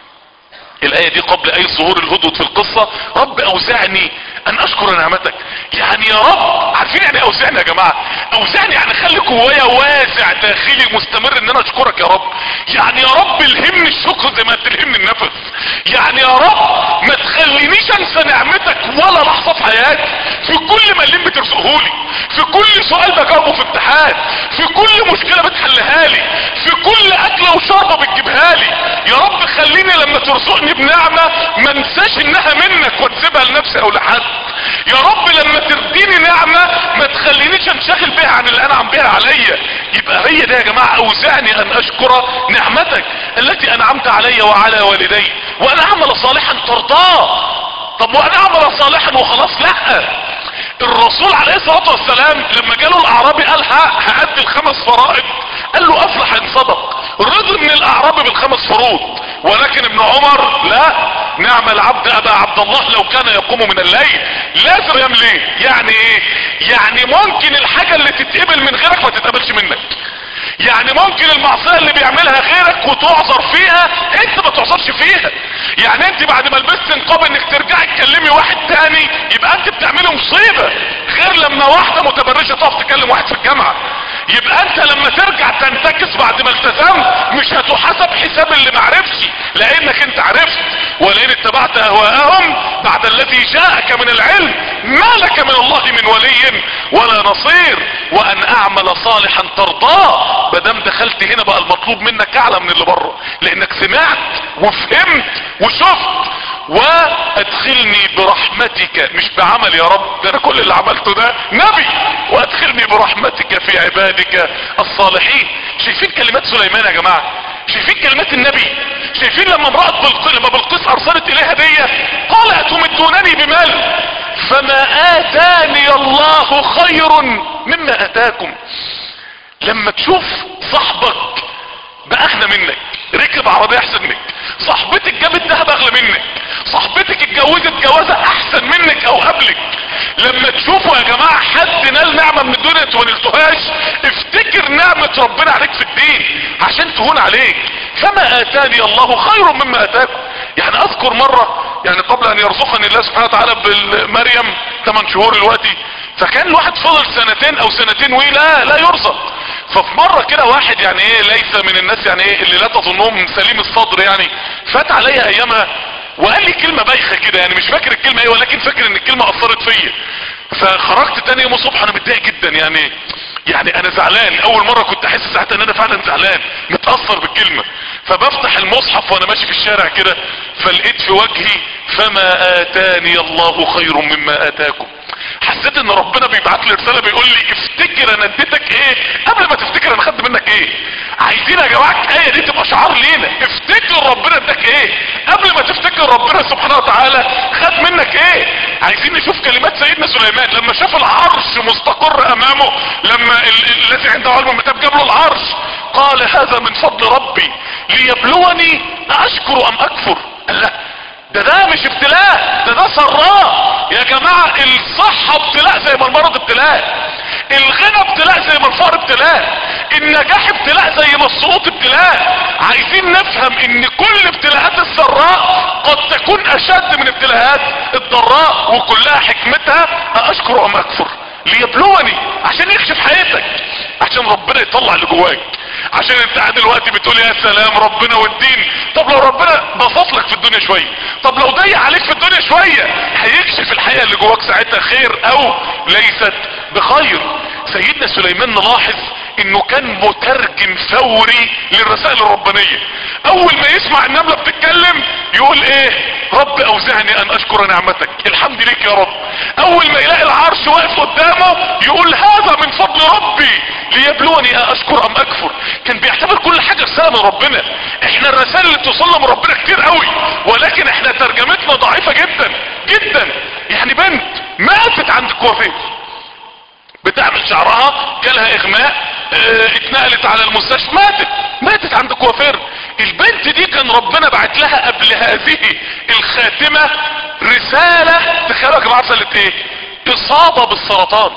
الاية دي قبل اي ظهور الهدود في القصة رب اوزعني ان اشكر نعمتك يعني يا رب عارفين يعني اوزعني يا جماعة اوزعني يعني خلي جوايا واسع داخلي مستمر ان انا اشكرك يا رب يعني يا رب الهمني الشكر زي ما تلهمني النفس يعني يا رب ما تخلينيش انسى نعمتك ولا لحظة في حياتي في كل مليم بترزقهولي في كل سؤال بجاوبه في امتحان في كل مشكلة بتحلها لي في كل اكلة وشربة بتجيبها لي يا رب خليني لما ترزقني بنعمة ما انساش انها منك وتسيبها لنفسي او لحد يا رب لما تديني نعمة ما تخلينيش انشغل بيها عن اللي انعم بيها عليا يبقى هي ده يا جماعة اوزعني ان اشكر نعمتك التي انعمت علي وعلى والدي وان اعمل صالحا ترضاه طب وانا اعمل صالحا وخلاص لا الرسول عليه الصلاة والسلام لما جاله الاعرابي قال هأدي الخمس فرائض قال له افلح ان صدق رضي من الاعرابي بالخمس فروض ولكن ابن عمر لا نعم العبد ابا عبد الله لو كان يقوم من الليل لا صيام ليه يعني ايه يعني ممكن الحاجة اللي تتقبل من غيرك ما تتقبلش منك يعني ممكن المعصية اللي بيعملها غيرك وتعذر فيها انت ما تعذرش فيها يعني انت بعد ما لبست نقاب انك ترجعي تكلمي واحد تاني يبقى انت بتعملي مصيبة غير لما واحدة متبرجة تقف تكلم واحد في الجامعة يبقى انت لما ترجع تنتكس بعد ما التزمت مش هتحسب حساب اللي معرفش لانك انت عرفت ولئن اتبعت اهواءهم بعد الذي جاءك من العلم ما لك من الله من ولي ولا نصير وان اعمل صالحا ترضاه مادام دخلت هنا بقى المطلوب منك اعلى من اللي بره لانك سمعت وفهمت وشفت وادخلني برحمتك مش بعمل يا رب ده انا كل اللي عملته ده نبي وادخلني برحمتك في عبادك الصالحين شايفين كلمات سليمان يا جماعة شايفين كلمات النبي شايفين لما امرأة بلقيس لما بلقيس ارسلت اليها هدية قال اتمدونني بمال فما اتاني الله خير مما اتاكم لما تشوف صاحبك بقى اغنى منك ركب عربية احسن منك صاحبتك جابت ذهب اغلى منك صاحبتك اتجوزت جوازة احسن منك او قبلك لما تشوفوا يا جماعة حد نال نعمة من الدنيا انتوا ما نلتوهاش افتكر نعمة ربنا عليك في الدين عشان تهون عليك فما اتاني الله خير مما اتاكم يعني اذكر مرة يعني قبل ان يرزقني الله سبحانه وتعالى بالمريم 8 شهور دلوقتي فكان الواحد فضل سنتين او سنتين ولا لا يرزق ففي مرة كده واحد يعني ايه ليس من الناس يعني ايه اللي لا تظنهم سليم الصدر يعني فات عليا ايامها وقال لي كلمة بايخة كده يعني مش فاكر الكلمة ايه ولكن فاكر ان الكلمة اثرت فيا فخرجت تاني يوم الصبح انا متضايق جدا يعني يعني انا زعلان اول مرة كنت احس ساعتها ان انا فعلا زعلان متأثر بالكلمة فبفتح المصحف وانا ماشي في الشارع كده فلقيت في وجهي فما اتاني الله خير مما اتاكم حسيت ان ربنا بيبعت لي رساله بيقول لي افتكر انا اديتك ايه قبل ما تفتكر انا خدت منك ايه عايزين يا جماعه الايه دي تبقى شعار لينا افتكر ربنا اداك ايه قبل ما تفتكر ربنا سبحانه وتعالى خد منك ايه عايزين نشوف كلمات سيدنا سليمان لما شاف العرش مستقر امامه لما الذي عنده علم الكتاب جاب له العرش قال هذا من فضل ربي ليبلوني أشكر أم أكفر قال لا ده ده مش ابتلاء ده ده سراء يا جماعة الصحة ابتلاء زي ما المرض ابتلاء الغنى ابتلاء زي ما الفقر ابتلاء النجاح ابتلاء زي ما السقوط ابتلاء عايزين نفهم ان كل ابتلاءات السراء قد تكون اشد من ابتلاءات الضراء وكلها حكمتها اشكر ام اكفر ليبلوني عشان يكشف حياتك عشان ربنا يطلع اللي جواك عشان انت قاعد دلوقتي بتقول يا سلام ربنا والدين طب لو ربنا بسط لك في الدنيا شويه طب لو ضيق عليك في الدنيا شويه هيكشف الحقيقه اللي جواك ساعتها خير او ليست بخير سيدنا سليمان نلاحظ انه كان مترجم فوري للرسائل الربانيه اول ما يسمع النمله بتتكلم يقول ايه رب اوزعني ان اشكر نعمتك الحمد ليك يا رب اول ما يلاقي العرش واقف قدامه يقول هذا من فضل ربي ليبلوني اشكر ام اكفر كان بيعتبر كل حاجه رساله من ربنا احنا الرسائل اللي توصلنا من ربنا كتير قوي ولكن احنا ترجمتنا ضعيفه جدا جدا يعني بنت ماتت عند الكوافير بتعمل شعرها جالها اغماء اه اتنقلت على المستشفى ماتت ماتت عند كوافير البنت دي كان ربنا بعت لها قبل هذه الخاتمة رسالة تخيلوا يا جماعة رسالة ايه اصابة بالسرطان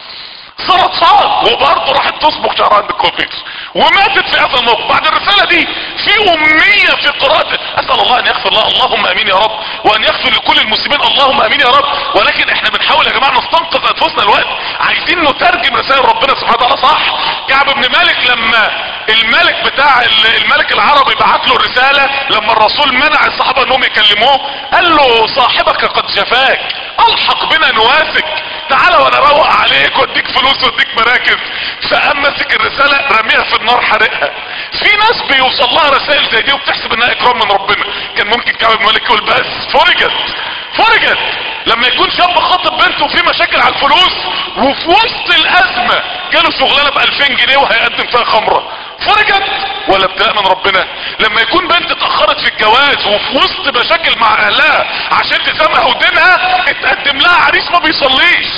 سرطان وبرضه راحت تصبغ شعرها عند الكوافير وماتت في هذا الموقف بعد الرسالة دي في امية في قراءة اسأل الله ان يغفر الله اللهم امين يا رب وان يغفر لكل المسلمين اللهم امين يا رب ولكن احنا بنحاول يا جماعة نستنقذ انفسنا الوقت عايزين نترجم رسائل ربنا سبحانه وتعالى صح كعب بن مالك لما الملك بتاع الملك العربي بعت له الرسالة لما الرسول منع الصحابة انهم يكلموه قال له صاحبك قد شفاك الحق بنا نواسك تعالى وانا اروق عليك واديك فلوس واديك مراكز فقام مسك الرسالة رميها في النار حرقها في ناس بيوصل لها رسائل زي دي وبتحسب انها اكرام من ربنا كان ممكن كعب بن مالك يقول بس فرجت فرجت لما يكون شاب خاطب بنته وفي مشاكل على الفلوس وفي وسط الازمة جاله شغلانة ب 2000 جنيه وهيقدم فيها خمرة فرجت ولا ابتلاء من ربنا لما يكون بنت اتأخرت في الجواز وفي وسط مشاكل مع اهلها عشان تسامح ودينها اتقدم لها عريس ما بيصليش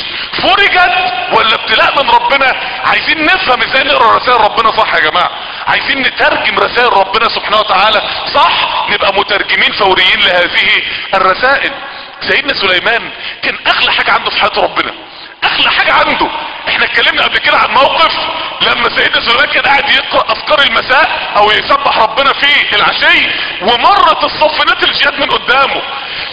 فرجت ولا ابتلاء من ربنا عايزين نفهم ازاي نقرا رسائل ربنا صح يا جماعة عايزين نترجم رسائل ربنا سبحانه وتعالى صح نبقى مترجمين فوريين لهذه الرسائل سيدنا سليمان كان اغلى حاجة عنده في حياة ربنا اغلى حاجة عنده احنا اتكلمنا قبل كده عن موقف لما سيدنا سليمان كان قاعد يقرأ اذكار المساء او يسبح ربنا في العشي ومرت الصفنات الجياد من قدامه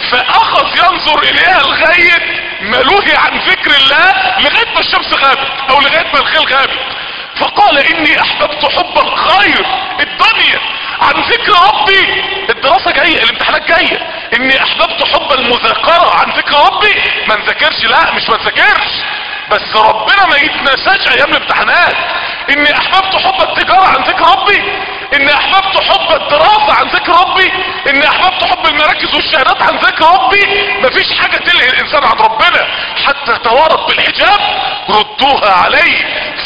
فاخذ ينظر اليها لغاية ما لهي عن ذكر الله لغاية ما الشمس غابت او لغاية ما الخيل غابت فقال اني احببت حب الخير الدنيا عن ذكر ربي الدراسة جاية الامتحانات جاية اني احببت حب المذاكرة عن ذكر ربي ما نذاكرش لا مش ما نذاكرش بس ربنا ما يتنساش ايام الامتحانات اني احببت حب التجارة عن ذكر ربي اني احببت حب الدراسة عن ذكر ربي اني احببت حب المراكز والشهادات عن ذكر ربي مفيش حاجة تلهي الانسان عن ربنا حتى توارت بالحجاب ردوها عليه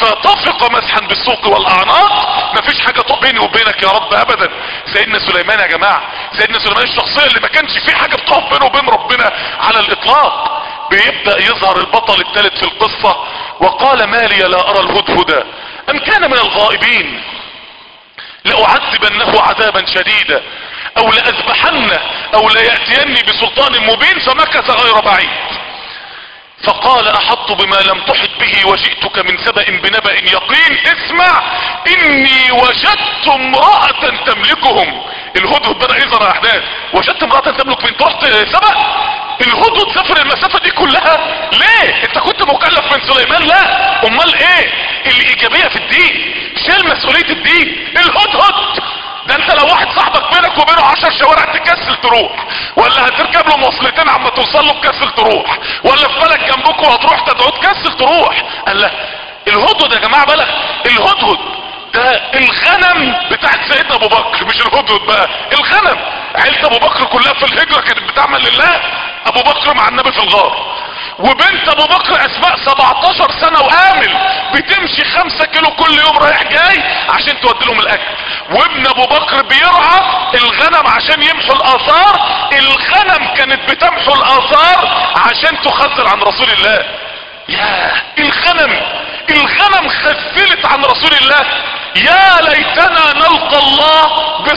فتفق مسحا بالسوق والاعناق مفيش حاجة بيني وبينك يا رب ابدا سيدنا سليمان يا جماعة سيدنا سليمان الشخصية اللي ما كانش في حاجة بتقف بينه وبين ربنا على الاطلاق بيبدأ يظهر البطل الثالث في القصة وقال ما لي لا ارى الهدهد ام كان من الغائبين لأعذبنه عذابا شديدا او لأذبحنه او ليأتيني بسلطان مبين فمكث غير بعيد فقال احط بما لم تحط به وجئتك من سبأ بنبأ يقين اسمع اني وجدت امرأة تملكهم الهدهد بدأ يظهر احداث وجدت امرأة تملك من تحت سبأ الهدهد سافر المسافة دي كلها ليه انت كنت مكلف من سليمان لا امال ايه الايجابية في الدين شيل مسؤولية الدين الهدهد ده انت لو واحد صاحبك بينك وبينه عشر شوارع تكسل تروح ولا هتركب له مواصلتين عما توصل له تكسل تروح ولا في بالك جنبك وهتروح تدعو تكسل تروح قال لا الهدهد يا جماعة بالك الهدهد ده الغنم بتاعت سيدنا ابو بكر مش الهدهد بقى الغنم عيلة ابو بكر كلها في الهجرة كانت بتعمل لله ابو بكر مع النبي في الغار وبنت ابو بكر اسماء 17 سنة وامل بتمشي 5 كيلو كل يوم رايح جاي عشان تودي لهم الاكل وابن ابو بكر بيرعى الغنم عشان يمحوا الاثار الغنم كانت بتمحو الاثار عشان تخزل عن رسول الله يا الغنم الغنم خزلت عن رسول الله يا ليتنا نلقى الله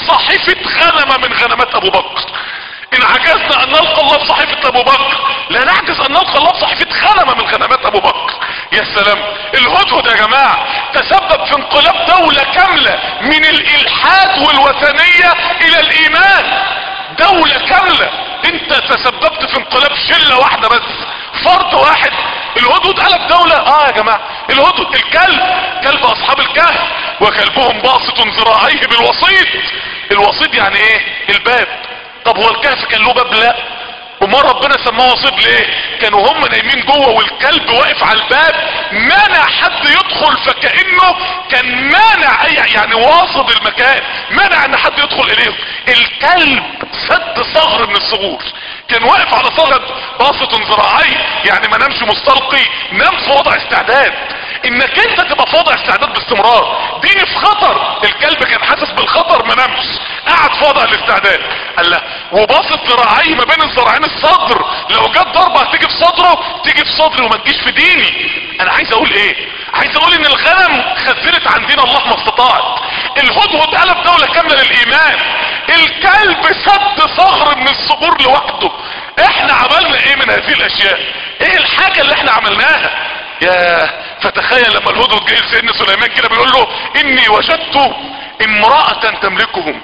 صحيفة غنمة من غنمات ابو بكر ان عجزنا ان نلقى الله في صحيفة ابو بكر لا نعجز ان نلقى الله في صحيفة غنمة من غنمات ابو بكر يا سلام الهدهد يا جماعة تسبب في انقلاب دولة كاملة من الالحاد والوثنية الى الايمان دولة كاملة انت تسببت في انقلاب شلة واحدة بس فرد واحد الهدهد قلب دولة اه يا جماعة الهدهد الكلب كلب اصحاب الكهف وكلبهم باسط ذراعيه بالوسيط الوسيط يعني ايه الباب طب هو الكهف كان له باب لا امال ربنا سماه وسيط ليه كانوا هم نايمين جوه والكلب واقف على الباب مانع حد يدخل فكانه كان مانع اي يعني واصد المكان مانع ان حد يدخل اليهم الكلب سد ثغر من الثغور كان واقف على ثغر باسط ذراعيه يعني ما نامش مستلقي نام في وضع استعداد انك انت تبقى في وضع استعداد باستمرار ديني في خطر الكلب كان حاسس بالخطر ما نامش قاعد في وضع الاستعداد قال لا وباسط ذراعيه ما بين الذراعين الصدر لو جت ضربه هتيجي في صدره تيجي في صدري وما تجيش في ديني انا عايز اقول ايه عايز اقول ان الغنم خزنت عن دين الله ما استطاعت الهدهد قلب دولة كاملة للايمان الكلب سد ثغر من الصخور لوحده احنا عملنا ايه من هذه الاشياء ايه الحاجة اللي احنا عملناها يا فتخيل لما الهدهد جاي لسيدنا سليمان كده بيقول له اني وجدت امرأة تملكهم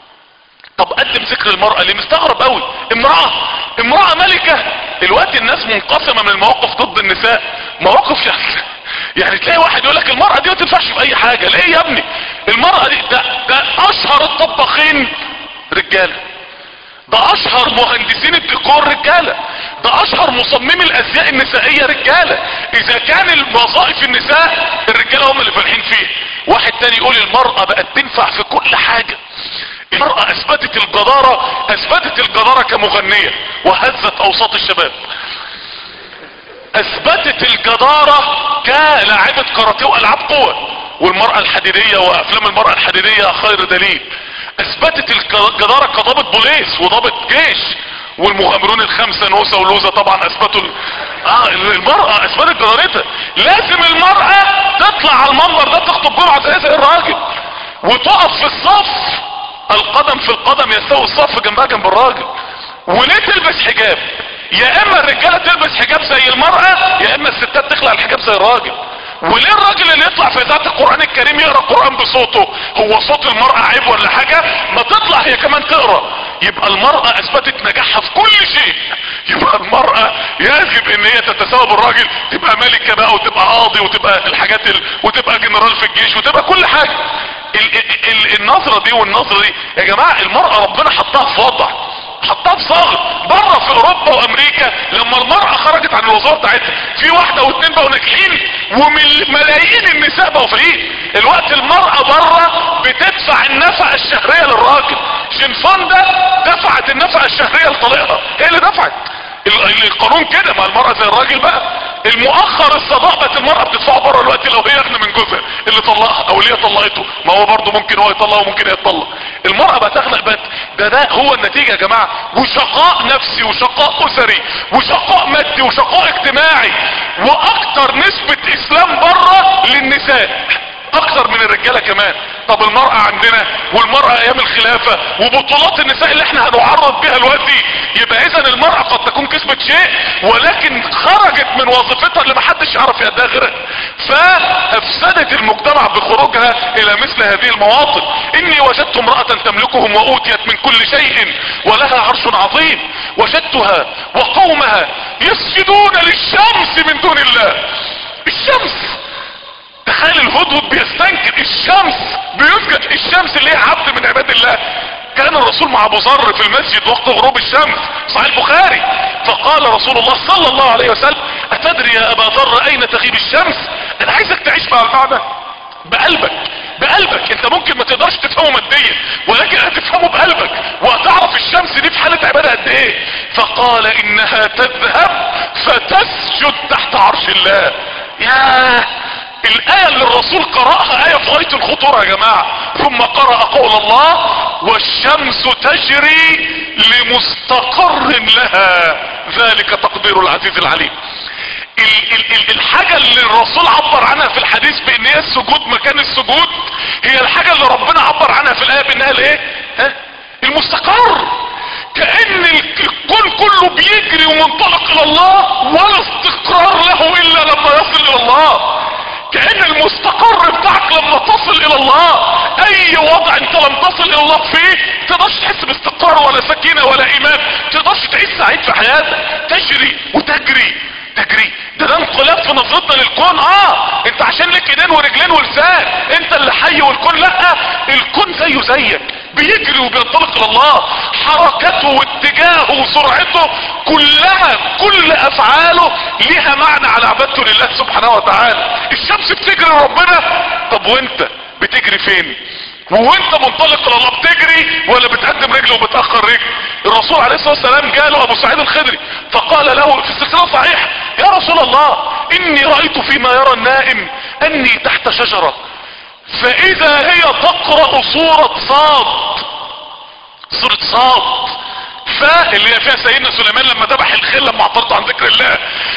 طب قدم ذكر المرأة ليه مستغرب قوي امرأة امرأة ملكة الوقت الناس منقسمة من المواقف ضد النساء مواقف يعني يعني تلاقي واحد يقول لك المرأة دي ما تنفعش في اي حاجة ليه يا ابني المرأة دي ده, ده اشهر الطباخين رجالة ده اشهر مهندسين الديكور رجالة ده اشهر مصممي الازياء النسائية رجالة اذا كان الوظائف النساء الرجالة هم اللي فالحين فيه واحد تاني يقول المرأة بقت تنفع في كل حاجة المرأة اثبتت الجدارة اثبتت الجدارة كمغنية وهزت اوساط الشباب اثبتت الجدارة كلاعبة كاراتيه والعاب قوة والمرأة الحديدية وافلام المرأة الحديدية خير دليل اثبتت الجدارة كضابط بوليس وضابط جيش والمغامرون الخمسة نوسة ولوزة طبعا اثبتوا ال... اه المرأة اثبتت جدارتها لازم المرأة تطلع على المنبر ده تخطب جمعة زي زي الراجل وتقف في الصف القدم في القدم يستوي الصف جنبها جنب الراجل وليه تلبس حجاب يا اما الرجالة تلبس حجاب زي المرأة يا اما الستات تخلع الحجاب زي الراجل وليه الراجل اللي يطلع في ذات القرآن الكريم يقرأ القرآن بصوته هو صوت المرأة عيب ولا حاجة ما تطلع هي كمان تقرأ يبقى المرأة اثبتت نجاحها في كل شيء يبقى المرأة يجب ان هي تتساوى بالراجل تبقى ملكة بقى وتبقى قاضي وتبقى الحاجات ال... وتبقى جنرال في الجيش وتبقى كل حاجة ال... ال... النظرة دي والنظرة دي يا جماعة المرأة ربنا حطها في وضع حطها في صاغر بره في اوروبا وامريكا لما المرأة خرجت عن الوظيفه بتاعتها في واحدة واثنين بقوا ناجحين وملايين النساء بقوا فقير الوقت المرأة بره بتدفع النفقة الشهرية للراجل شنفان ده دفعت النفقة الشهرية لطليقها هي اللي دفعت القانون كده ما المرأة زي الراجل بقى المؤخر الصداق بقت المرأة بتدفعه بره الوقت لو هي اغنى من جوزها اللي طلقها او اللي هي طلقته ما هو برضه ممكن هو يطلقها وممكن هي تطلق المرأة بقت اغنى بقت ده ده هو النتيجة يا جماعة وشقاء نفسي وشقاء اسري وشقاء مادي وشقاء اجتماعي واكتر نسبة اسلام بره للنساء اكتر من الرجالة كمان طب المرأة عندنا والمرأة ايام الخلافة وبطولات النساء اللي احنا هنعرض بها دلوقتي يبقى اذا المرأة قد تكون كسبت شيء ولكن خرجت من وظيفتها اللي محدش يعرف يأديها غيرها فافسدت المجتمع بخروجها الى مثل هذه المواطن اني وجدت امرأة تملكهم واوتيت من كل شيء ولها عرش عظيم وجدتها وقومها يسجدون للشمس من دون الله الشمس تخيل الهدهد بيستنكر الشمس بيسجد الشمس اللي هي عبد من عباد الله كان الرسول مع ابو ذر في المسجد وقت غروب الشمس صحيح البخاري فقال رسول الله صلى الله عليه وسلم اتدري يا ابا ذر اين تغيب الشمس انا عايزك تعيش مع المعنى بقلبك بقلبك انت ممكن ما تقدرش تفهمه ماديا ولكن هتفهمه بقلبك وهتعرف الشمس دي في حالة عبادة قد ايه فقال انها تذهب فتسجد تحت عرش الله ياه الآية اللي الرسول قرأها آية في غاية الخطورة يا جماعة ثم قرأ قول الله والشمس تجري لمستقر لها ذلك تقدير العزيز العليم ال ال ال الحاجة اللي الرسول عبر عنها في الحديث بان هي السجود مكان السجود هي الحاجة اللي ربنا عبر عنها في الآية بانها الايه ها المستقر كأن الكون كله بيجري ومنطلق الى الله ولا استقرار له الا لما يصل الى الله كأن المستقر بتاعك لما تصل الى الله اي وضع انت لم تصل الى الله فيه تقدرش تحس باستقرار ولا سكينة ولا ايمان تقدرش تعيش سعيد في حياتك تجري وتجري تجري ده ده انقلاب في نظرتنا للكون اه انت عشان لك ايدين ورجلين ولسان انت اللي حي والكون لا الكون زيه زيك بيجري وبينطلق الى الله حركته واتجاهه وسرعته كلها كل افعاله ليها معنى على عبادته لله سبحانه وتعالى الشمس بتجري ربنا طب وانت بتجري فين وانت منطلق الى الله بتجري ولا بتقدم رجل وبتاخر رجل الرسول عليه الصلاه والسلام جاله ابو سعيد الخدري فقال له في السلسله صحيح يا رسول الله اني رايت فيما يرى النائم اني تحت شجره فاذا هي تقرا سوره صاد سوره صاد فاللي هي فيها سيدنا سليمان لما ذبح الخيل لما اعترض عن ذكر الله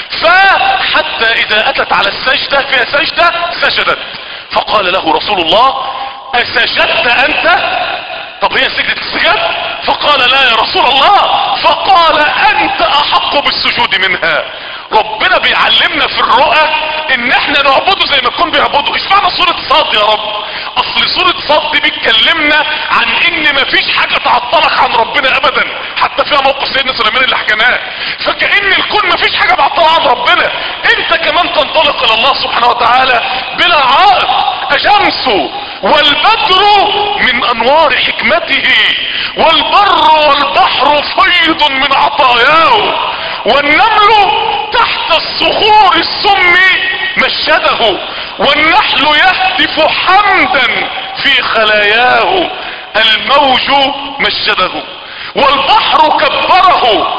فحتى اذا اتت على السجده فيها سجده سجدت فقال له رسول الله اسجدت انت طب هي سجدة السجاد فقال لا يا رسول الله فقال انت احق بالسجود منها ربنا بيعلمنا في الرؤى ان احنا نعبده زي ما تكون بيعبده ايش معنى سورة صاد يا رب اصل سورة صاد دي بتكلمنا عن ان مفيش حاجة تعطلك عن ربنا ابدا حتى فيها موقف سيدنا سليمان اللي حكيناه فكأن الكون مفيش حاجة معطلة عن ربنا انت كمان تنطلق الى الله سبحانه وتعالى بلا عائق اشمس والبدر من انوار حكمته والبر والبحر فيض من عطاياه والنمل تحت الصخور السم مشده والنحل يهتف حمدا في خلاياه الموج مشده والبحر كبره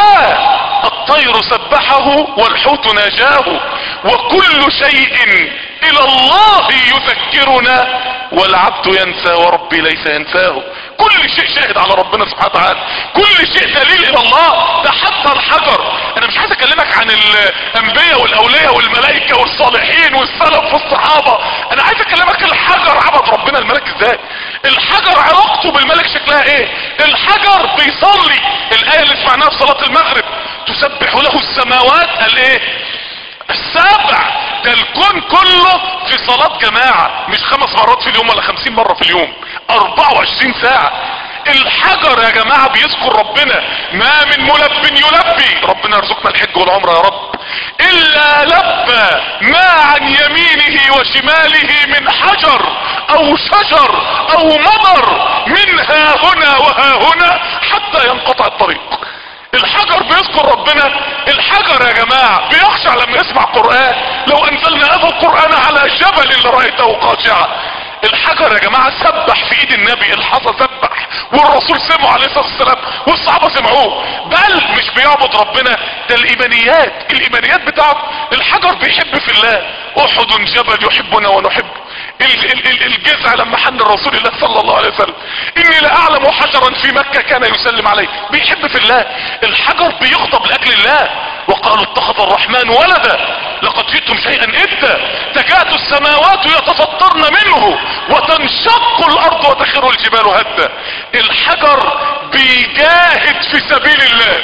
والطير سبحه والحوت ناجاه وكل شيء الى الله يذكرنا والعبد ينسى وربي ليس ينساه كل شيء شاهد على ربنا سبحانه وتعالى كل شيء دليل الى الله ده حتى الحجر انا مش عايز اكلمك عن الانبياء والاولياء والملائكه والصالحين والسلف والصحابه انا عايز اكلمك الحجر عبد ربنا الملك ازاي الحجر علاقته بالملك شكلها ايه الحجر بيصلي الايه اللي سمعناها في صلاه المغرب تسبح له السماوات الايه السابع ده الكون كله في صلاة جماعة مش خمس مرات في اليوم ولا خمسين مرة في اليوم اربعة وعشرين ساعة الحجر يا جماعة بيذكر ربنا ما من ملب يلبي ربنا يرزقنا الحج والعمرة يا رب الا لبى ما عن يمينه وشماله من حجر او شجر او ممر من ها هنا وها هنا حتى ينقطع الطريق الحجر بيذكر ربنا الحجر يا جماعة بيخشع لما يسمع قرآن لو انزلنا هذا القرآن على جبل لرأيته خاشعا الحجر يا جماعة سبح في ايد النبي الحصى سبح والرسول سمعه عليه الصلاة والسلام والصحابة سمعوه بل مش بيعبد ربنا ده الايمانيات الايمانيات بتاعته الحجر بيحب في الله احد جبل يحبنا ونحبه الجزع لما حن الرسول الله صلى الله عليه وسلم اني لاعلم حجرا في مكة كان يسلم عليه بيحب في الله الحجر بيغضب لاجل الله وقالوا اتخذ الرحمن ولدا لقد جئتم شيئا ادا تكاد السماوات يتفطرن منه وتنشق الارض وتخر الجبال هدا الحجر بيجاهد في سبيل الله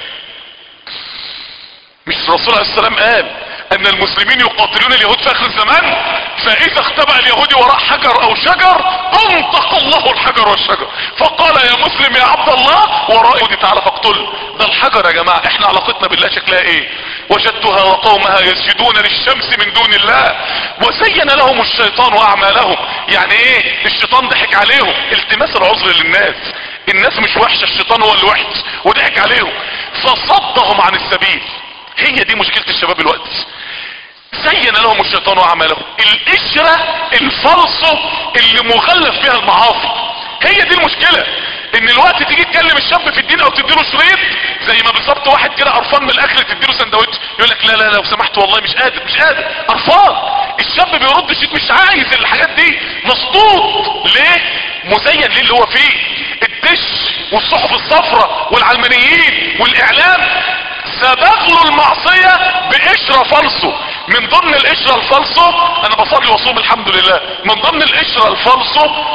مش الرسول عليه السلام قال ان المسلمين يقاتلون اليهود في اخر الزمان فاذا اختبأ اليهودي وراء حجر او شجر انطق الله الحجر والشجر فقال يا مسلم يا عبد الله وراء يهودي تعالى فاقتله ده الحجر يا جماعة احنا علاقتنا بالله شكلها ايه وجدتها وقومها يسجدون للشمس من دون الله وزين لهم الشيطان اعمالهم يعني ايه الشيطان ضحك عليهم التماس العذر للناس الناس مش وحشة الشيطان هو اللي وحش وضحك عليهم فصدهم عن السبيل هي دي مشكلة الشباب الوقت زين لهم الشيطان اعمالهم القشرة الفلصة اللي مغلف فيها المعاصي هي دي المشكلة ان الوقت تيجي تكلم الشاب في الدين او تديله شريط زي ما بالظبط واحد كده قرفان من الاكل تديله سندوتش يقول لك لا لا لو سمحت والله مش قادر مش قادر قرفان الشاب بيرد شيء مش عايز الحاجات دي مصدود ليه مزين ليه اللي هو فيه الدش والصحف الصفراء والعلمانيين والاعلام سبق له المعصية بقشرة فلسه من ضمن القشرة الفلسه انا بصلي واصوم الحمد لله من ضمن القشرة الفلسه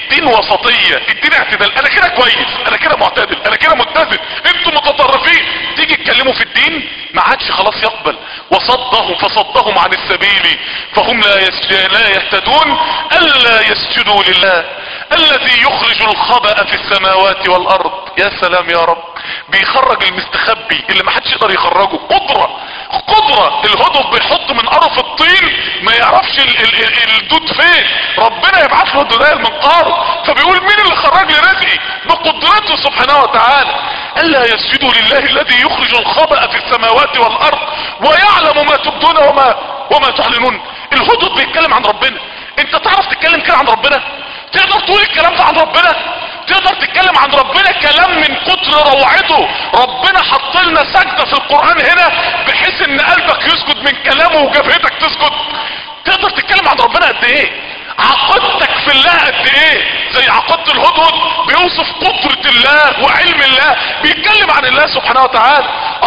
الدين وسطية الدين اعتدال انا كده كويس انا كده معتدل انا كده متزن انتوا متطرفين تيجي تكلموا في الدين ما عادش خلاص يقبل وصدهم فصدهم عن السبيل فهم لا, يس... لا يهتدون الا يسجدوا لله الذي يخرج الخبأ في السماوات والارض يا سلام يا رب بيخرج المستخبي اللي ما حدش يقدر يخرجه قدرة قدرة الهدف بيحط من قرف الطين ما يعرفش ال ال ال الدود فين ربنا يبعث له الدودايه المنقار فبيقول مين اللي خرج لي رزقي بقدرته سبحانه وتعالى الا يسجدوا لله الذي يخرج الخبأ في السماوات والارض ويعلم ما تبدون وما وما تعلنون الهدف بيتكلم عن ربنا انت تعرف تتكلم كده عن ربنا تقدر تقول الكلام ده عن ربنا تقدر تتكلم عن ربنا كلام من كتر روعته ربنا حط لنا سجدة في القرآن هنا بحيث ان قلبك يسجد من كلامه وجبهتك تسجد تقدر تتكلم عن ربنا قد ايه عقيدتك في الله قد ايه زي عقيدة الهدهد بيوصف قدرة الله وعلم الله بيتكلم عن الله سبحانه وتعالى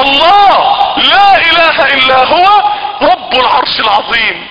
الله لا اله الا هو رب العرش العظيم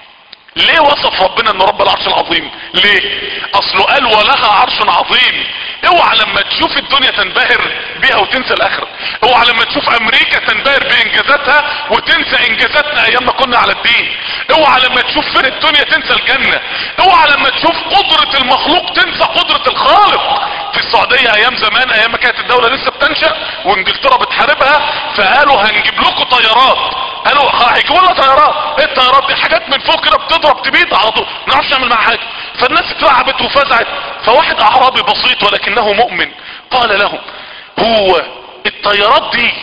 ليه وصف ربنا ان رب العرش العظيم ليه اصله قال ولها عرش عظيم اوعى لما تشوف الدنيا تنبهر بيها وتنسى الاخرة اوعى لما تشوف امريكا تنبهر بانجازاتها وتنسى انجازاتنا ايام ما كنا على الدين اوعى لما تشوف فين الدنيا تنسى الجنة اوعى لما تشوف قدرة المخلوق تنسى قدرة الخالق في السعودية ايام زمان ايام ما كانت الدولة لسه بتنشأ وانجلترا بتحاربها فقالوا هنجيب لكم طيارات قالوا هيجيبوا لنا طيارات ايه الطيارات دي حاجات من فوق كده بتضرب تبيد على طول ما نعرفش نعمل معاها حاجه فالناس اترعبت وفزعت فواحد اعرابي بسيط ولكنه مؤمن قال لهم هو الطيارات دي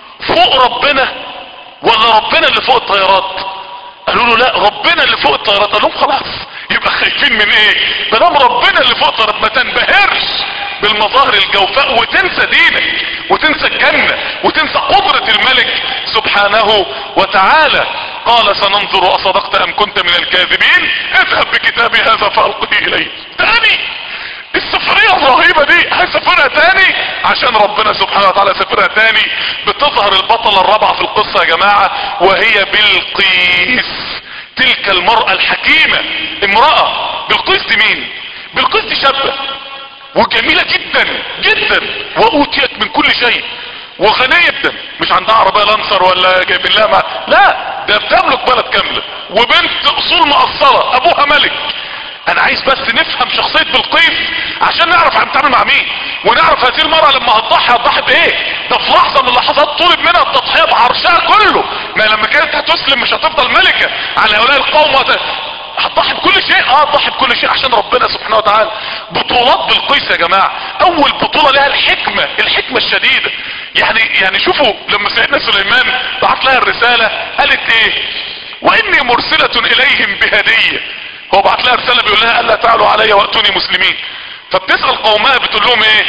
فوق ربنا ولا ربنا اللي فوق الطيارات قالوا له لا ربنا اللي فوق الطيارات قال لهم خلاص يبقى خايفين من ايه ما دام ربنا اللي فوق الطيارات ما تنبهرش بالمظاهر الجوفاء وتنسى دينك وتنسى الجنة وتنسى قدرة الملك سبحانه وتعالى قال سننظر اصدقت ام كنت من الكاذبين اذهب بكتابي هذا فالقه اليه تاني السفرية الرهيبة دي هيسافرها تاني عشان ربنا سبحانه وتعالى سافرها تاني بتظهر البطلة الرابعة في القصة يا جماعة وهي بلقيس تلك المرأة الحكيمة امرأة بلقيس دي مين بلقيس دي شابة وجميلة جدا جدا واوتيت من كل شيء وغنية جدا مش عندها عربية لانسر ولا جايبين لها مع... لا ده بتملك بلد كاملة وبنت اصول مقصرة ابوها ملك انا عايز بس نفهم شخصية بلقيس عشان نعرف هنتعامل مع مين ونعرف هذه المرأة لما هتضحي هتضحي بايه ده في لحظة من اللحظات طلب منها التضحية بعرشها كله ما لما كانت هتسلم مش هتفضل ملكة على هؤلاء القوم وت... هتضحي بكل شيء اه هتضحي بكل شيء عشان ربنا سبحانه وتعالى بطولات بلقيس يا جماعة اول بطولة لها الحكمة الحكمة الشديدة يعني يعني شوفوا لما سيدنا سليمان بعت لها الرسالة قالت ايه واني مرسلة اليهم بهدية هو بعت لها رسالة بيقول لها الا تعلوا علي واتوني مسلمين فبتسأل قومها بتقول لهم ايه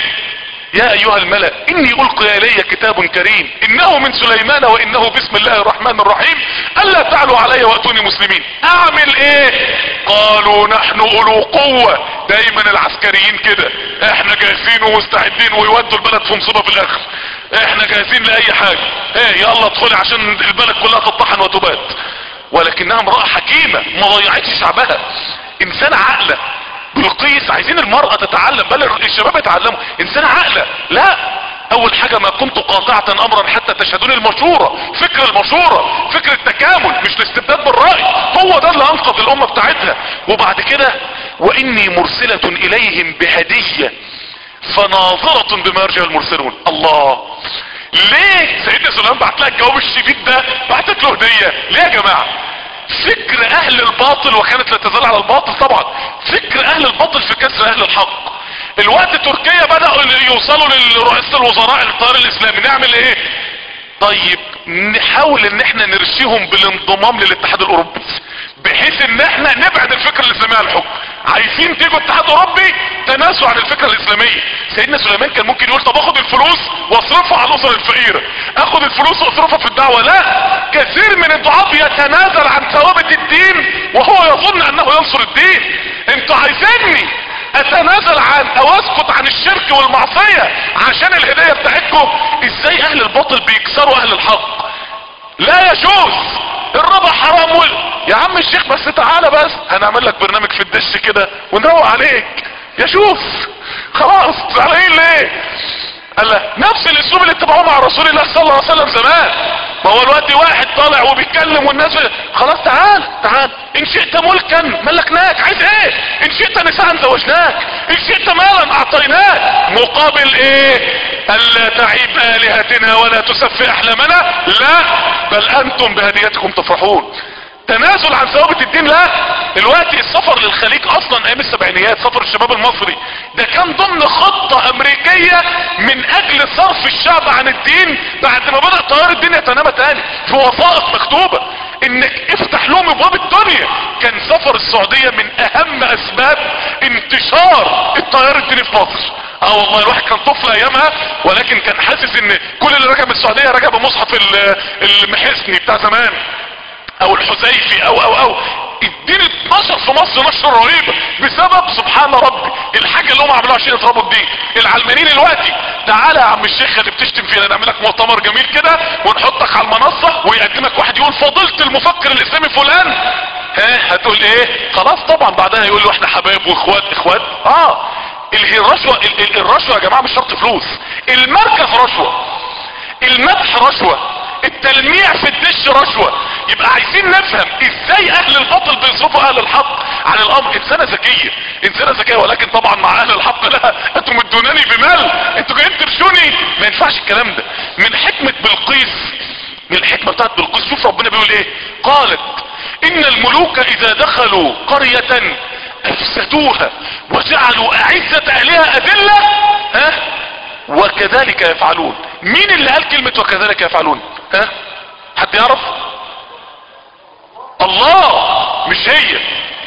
يا ايها الملأ اني القي الي كتاب كريم انه من سليمان وانه بسم الله الرحمن الرحيم الا تعلوا علي واتوني مسلمين اعمل ايه قالوا نحن اولو قوة دايما العسكريين كده احنا جاهزين ومستعدين ويودوا البلد في مصيبة في الاخر احنا جاهزين لاي حاجة ايه يلا ادخلي عشان البلد كلها تطحن وتبات ولكنها امرأة حكيمة ما ضيعتش شعبها انسان عاقلة بلقيس عايزين المرأة تتعلم بل الشباب يتعلموا انسان عاقلة لا اول حاجة ما كنت قاطعة امرا حتى تشهدون المشورة فكر المشورة فكر التكامل مش الاستبداد بالرأي هو ده اللي انقذ الامة بتاعتها وبعد كده واني مرسلة اليهم بهدية فناظرة بما يرجع المرسلون الله ليه سيدنا سليمان بعت لها الجواب الشديد ده بعتت له هدية ليه يا جماعة فكر اهل الباطل وكانت لا تزال على الباطل طبعا فكر اهل الباطل في كسر اهل الحق الوقت تركيا بدأوا يوصلوا لرئيس الوزراء الطيار الاسلامي نعمل ايه طيب نحاول ان احنا نرشيهم بالانضمام للاتحاد الاوروبي بحيث ان احنا نبعد الفكر الاسلامي عن الحكم عايزين تيجوا اتحاد اوروبي تناسوا عن الفكرة الاسلامية سيدنا سليمان كان ممكن يقول طب اخد الفلوس واصرفها على الاسر الفقيرة اخد الفلوس واصرفها في الدعوة لا كثير من الدعاة يتنازل عن ثوابت الدين وهو يظن انه ينصر الدين انتوا عايزيني اتنازل عن او اسكت عن الشرك والمعصية عشان الهداية بتاعتكم ازاي اهل الباطل بيكسروا اهل الحق لا يجوز الربا حرام وال... يا عم الشيخ بس تعالى بس هنعمل لك برنامج في الدش كده ونروق عليك يشوف خلاص زعلانين ليه قال لا نفس الاسلوب اللي اتبعوه مع رسول الله صلى الله عليه وسلم زمان ما هو الوقت واحد طالع وبيتكلم والناس خلاص تعال تعال ان شئت ملكا ملكناك عايز ايه ان شئت نساء زوجناك ان شئت مالا اعطيناك مقابل ايه الا تعيب الهتنا ولا تسفي احلامنا لا بل انتم بهديتكم تفرحون تنازل عن ثوابت الدين لا الوقت السفر للخليج اصلا ايام السبعينيات سفر الشباب المصري ده كان ضمن خطة امريكية من اجل صرف الشعب عن الدين بعد ما بدأ تيار الدين يتنامى تاني في وثائق مكتوبة انك افتح لهم ابواب الدنيا كان سفر السعودية من اهم اسباب انتشار التيار الديني في مصر اه والله الواحد كان طفل ايامها ولكن كان حاسس ان كل اللي راجع من السعودية راجع بمصحف ال- المحسني بتاع زمان او الحذيفي او او او الدين اتنشر في مصر نشر رهيبة بسبب سبحان ربي الحاجة اللي هم عملوها عشان يضربوا الدين العلمانيين دلوقتي تعالى يا عم الشيخ اللي بتشتم فينا نعمل لك مؤتمر جميل كده ونحطك على المنصة ويقدمك واحد يقول فضلت المفكر الاسلامي فلان ها هتقول ايه خلاص طبعا بعدها يقول له احنا حبايب واخوات اخوات اه ال- الرشوة ال- ال- الرشوة يا جماعة مش شرط فلوس المركز رشوة المدح رشوة التلميع في الدش رشوة يبقى عايزين نفهم ازاي اهل الباطل بيصرفوا اهل الحق عن الامر انسانة ذكية انسانة ذكية ولكن طبعا مع اهل الحق لا انتم ادوناني بمال انتوا جايين ترشوني ما ينفعش الكلام ده من حكمة بلقيس من الحكمة بتاعت بلقيس شوف ربنا بيقول ايه قالت ان الملوك اذا دخلوا قرية افسدوها وجعلوا اعزة اهلها اذلة ها وكذلك يفعلون مين اللي قال كلمة وكذلك يفعلون ها حد يعرف الله مش هي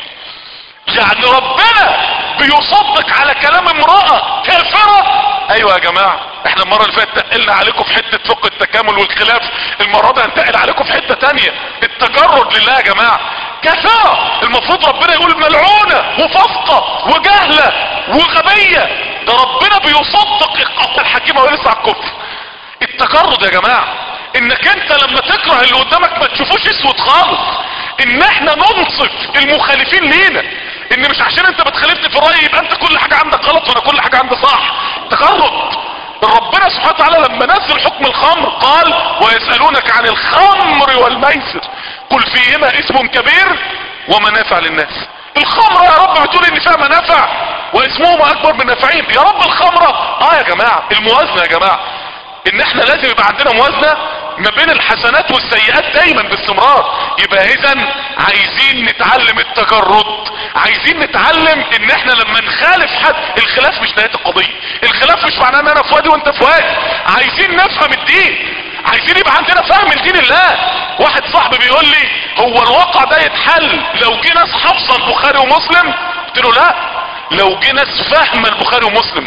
يعني ربنا بيصدق على كلام امرأة كافرة ايوه يا جماعة احنا المرة اللي فاتت تقلنا عليكم في حتة فقه التكامل والخلاف المرة دي هنتقل عليكم في حتة تانية التجرد لله يا جماعة كافرة المفروض ربنا يقول ملعونة وفاسقة وجهلة وغبية ده ربنا بيصدق القطع الحكيمة ويلسع على الكفر التجرد يا جماعة انك انت لما تكره اللي قدامك ما تشوفوش اسود خالص ان احنا ننصف المخالفين لينا ان مش عشان انت بتخالفني في الرأي يبقى انت كل حاجة عندك غلط وانا كل حاجة عندي صح تجرد ربنا سبحانه وتعالى لما نزل حكم الخمر قال ويسألونك عن الخمر والميسر قل فيهما اسم كبير ومنافع للناس الخمرة يا رب بتقول ان فيها منافع واسمهما اكبر من نافعين يا رب الخمرة اه يا جماعة الموازنة يا جماعة ان احنا لازم يبقى عندنا موازنة ما بين الحسنات والسيئات دايما باستمرار يبقى اذا عايزين نتعلم التجرد عايزين نتعلم ان احنا لما نخالف حد الخلاف مش نهاية القضية الخلاف مش معناه ان انا في وادي وانت في وادي عايزين نفهم الدين عايزين يبقى عندنا فهم لدين الله واحد صاحبي بيقول لي هو الواقع ده يتحل لو جه ناس حافظه البخاري ومسلم قلت له لا لو جه ناس فاهمه البخاري ومسلم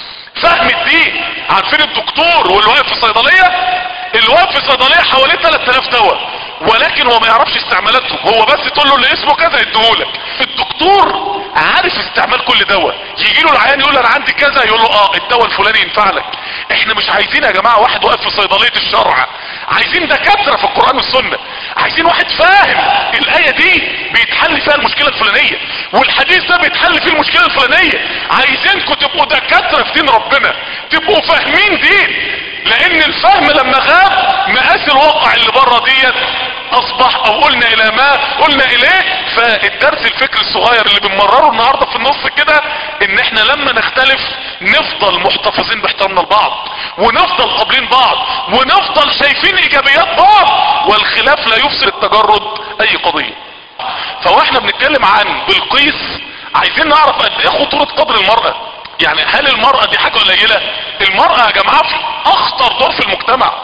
فهم الدين عارفين الدكتور واللي واقف في صيدليه اللي واقف في صيدليه حواليه 3000 دواء ولكن هو ما يعرفش استعمالاتهم هو بس تقول له اللي اسمه كذا يديهولك الدكتور عارف استعمال كل دواء يجي له العيان يقول له انا عندي كذا يقول له اه الدواء الفلاني ينفع لك احنا مش عايزين يا جماعه واحد واقف في صيدليه الشرع عايزين دكاتره في القران والسنه عايزين واحد فاهم الايه دي بيتحل فيها المشكله الفلانيه والحديث ده بيتحل فيه المشكله الفلانيه عايزينكم تبقوا دكاتره في دين ربنا تبقوا فاهمين دين لان الفهم لما غاب مقاس الواقع اللي بره ديت اصبح او قلنا الى ما قلنا اليه فالدرس الفكري الصغير اللي بنمرره النهارده في النص كده ان احنا لما نختلف نفضل محتفظين باحترامنا لبعض ونفضل قابلين بعض ونفضل شايفين ايجابيات بعض والخلاف لا يفسد التجرد اي قضية فواحنا بنتكلم عن بلقيس عايزين نعرف قد ايه خطورة قدر المرأة يعني هل المرأة دي حاجة قليلة المرأة يا جماعة في اخطر دور في المجتمع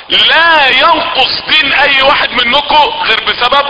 لا ينقص دين اي واحد منكم غير بسبب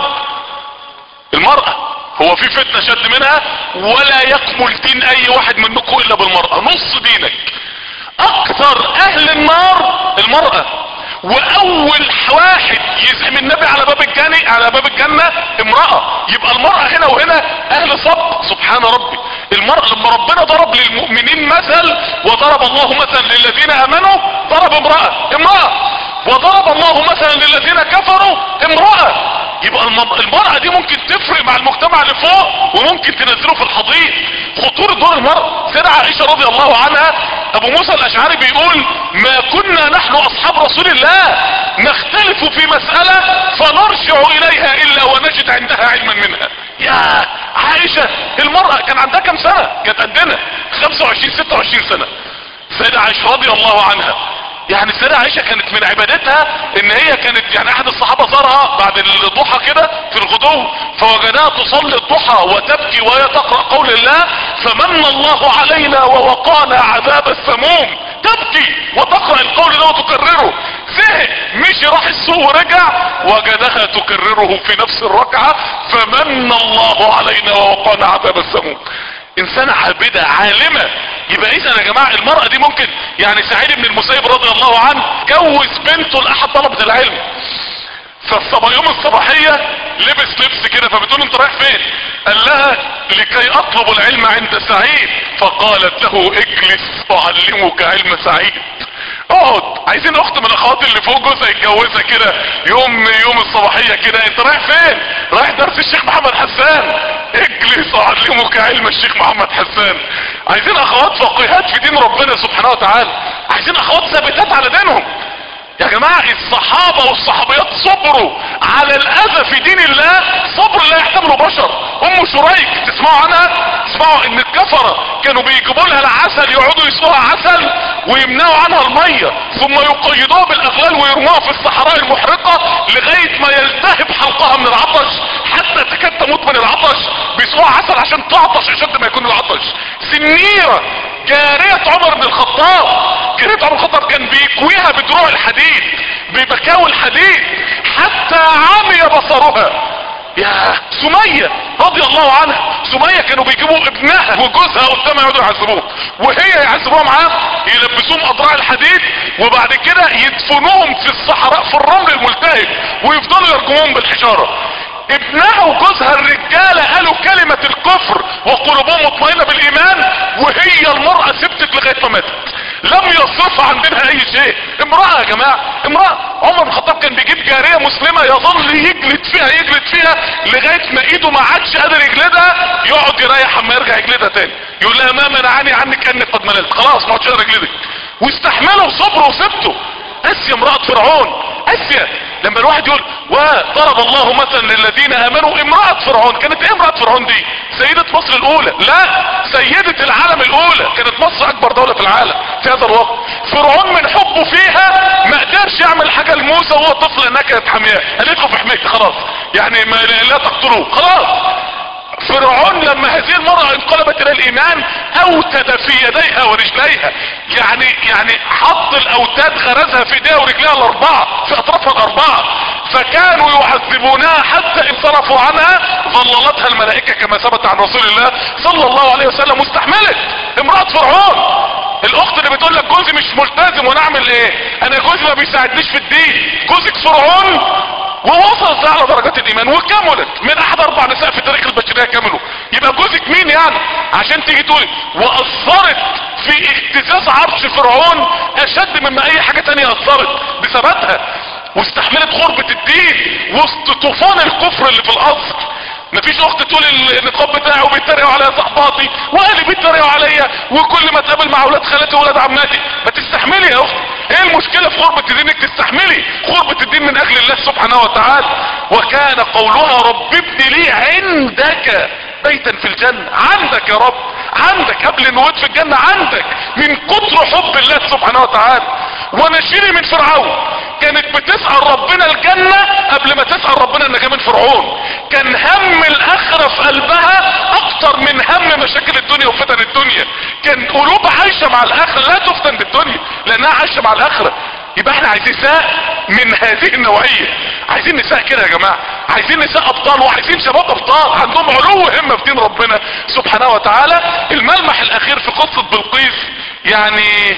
المرأة هو في فتنة شد منها ولا يكمل دين اي واحد منكم الا بالمرأة نص دينك اكثر اهل النار المرأة واول واحد يزحم النبي على باب الجنة على باب الجنة امرأة يبقى المرأة هنا وهنا اهل صب سبحان ربي المرأة لما ربنا ضرب للمؤمنين مثل وضرب الله مثلا للذين امنوا ضرب امرأة امرأة وضرب الله مثلا للذين كفروا امرأة يبقى الم- المرأة دي ممكن تفرق مع المجتمع اللي فوق وممكن تنزله في الحضيض خطورة دور المرأة سيدة عائشة رضي الله عنها ابو موسى الاشعري بيقول ما كنا نحن اصحاب رسول الله نختلف في مسألة فنرجع اليها الا ونجد عندها علما منها يا عائشة المرأة كان عندها كم سنة كانت قدنا 25 26 سنة سيدة عائشة رضي الله عنها يعني السيدة عائشة كانت من عبادتها ان هي كانت يعني احد الصحابة زارها بعد الضحى كده في الغدو فوجدها تصلي الضحى وتبكي وهي تقرأ قول الله فمن الله علينا ووقانا عذاب السموم تبكي وتقرأ القول ده وتكرره زهق مشي راح السوق ورجع وجدها تكرره في نفس الركعة فمن الله علينا ووقانا عذاب السموم انسانة عابدة عالمة يبقى اذا يا جماعة المرأة دي ممكن يعني سعيد بن المسيب رضي الله عنه جوز بنته لاحد طلبة العلم فالصبا يوم الصباحية لبس لبس كده فبتقول انت رايح فين قال لها لكي اطلب العلم عند سعيد فقالت له اجلس اعلمك علم سعيد اقعد عايزين اخت من الاخوات اللي فوق جوزها يتجوزها كده يوم يوم الصباحيه كده انت رايح فين رايح درس الشيخ محمد حسان اجلس اعلمك علم الشيخ محمد حسان عايزين اخوات فقيهات في دين ربنا سبحانه وتعالى عايزين اخوات ثابتات على دينهم يا جماعة الصحابة والصحابيات صبروا على الاذى في دين الله صبر لا يحتمله بشر ام شريك تسمعوا عنها تسمعوا ان الكفرة كانوا بيجيبوا لها العسل يقعدوا يسقوها عسل ويمنعوا عنها المية ثم يقيدوها بالاغلال ويرموها في الصحراء المحرقة لغاية ما يلتهب حلقها من العطش حتى تكاد تموت من العطش بيسقوها عسل عشان تعطش اشد ما يكون العطش سنيرة جارية عمر بن الخطاب جارية عمر بن الخطاب كان بيكويها بدروع الحديد ببكاوي الحديد حتى عمي بصرها يا سمية رضي الله عنها سمية كانوا بيجيبوا ابنها وجوزها قدامها يقعدوا يعذبوه وهي يعذبوها معاه يلبسوهم اضراع الحديد وبعد كده يدفنوهم في الصحراء في الرمل الملتهب ويفضلوا يرجموهم بالحجارة ابنها وجوزها الرجالة قالوا كلمة الكفر وقلوبهم مطمئنة بالايمان وهي المرأة ثبتت لغاية ما ماتت لم يصرف عن دينها اي شيء امرأة يا جماعة امرأة عمر بن الخطاب كان بيجيب جارية مسلمة يظل يجلد فيها يجلد فيها لغاية ما ايده ما عادش قادر يجلدها يقعد يريح اما يرجع يجلدها تاني يقول لها ما منعني عنك انك قد مللت خلاص ما عادش قادر اجلدك واستحملوا وصبروا وسبتوا اسيا امرأة فرعون اسيا لما الواحد يقول وضرب الله مثلا للذين امنوا امرأة فرعون كانت ايه امرأة فرعون دي سيدة مصر الاولى لا سيدة العالم الاولى كانت مصر اكبر دولة في العالم في هذا الوقت فرعون من حبه فيها ما قدرش يعمل حاجة لموسى وهو طفل انها كانت حامياه قالت له في حمايتي خلاص يعني ما لا تقتلوه خلاص فرعون لما هذه المرأة انقلبت الى الايمان اوتد في يديها ورجليها يعني يعني حط الاوتاد غرزها في ايديها ورجليها الاربعة في اطرافها الاربعة فكانوا يعذبونها حتى انصرفوا عنها ظللتها الملائكة كما ثبت عن رسول الله صلى الله عليه وسلم واستحملت امرأة فرعون الاخت اللي بتقول لك جوزي مش ملتزم وانا اعمل ايه انا جوزي ما بيساعدنيش في الدين جوزك فرعون ووصلت على درجات الايمان وكملت من احد اربع نساء في تاريخ البشريه كملوا يبقى جوزك مين يعني عشان تيجي تقولي واثرت في اهتزاز عرش فرعون اشد مما اي حاجه تانية اثرت بثباتها واستحملت غربة الدين وسط طوفان الكفر اللي في القصر مفيش اخت تقول النقاب بتاعي وبيتريقوا عليا صحباتي واهلي بيتريقوا عليا وكل ما اتقابل مع اولاد خالتي واولاد عماتي ما تستحملي يا اخت ايه المشكلة في غربة الدين انك تستحملي غربة الدين من اجل الله سبحانه وتعالى وكان قولها رب ابن لي عندك بيتا في الجنة عندك يا رب عندك قبل النوات في الجنة عندك من كتر حب الله سبحانه وتعالى ونشيري من فرعون كانت بتسأل ربنا الجنة قبل ما تسأل ربنا النجاة من فرعون كان هم الاخرة في قلبها اكتر من هم مشاكل الدنيا وفتن الدنيا كان قلوب عايشة مع الاخرة لا تفتن بالدنيا لانها عايشة مع الاخرة يبقى احنا عايزين نساء من هذه النوعية عايزين نساء كده يا جماعة عايزين نساء ابطال وعايزين شباب ابطال عندهم علو همة في دين ربنا سبحانه وتعالى الملمح الاخير في قصة بلقيس يعني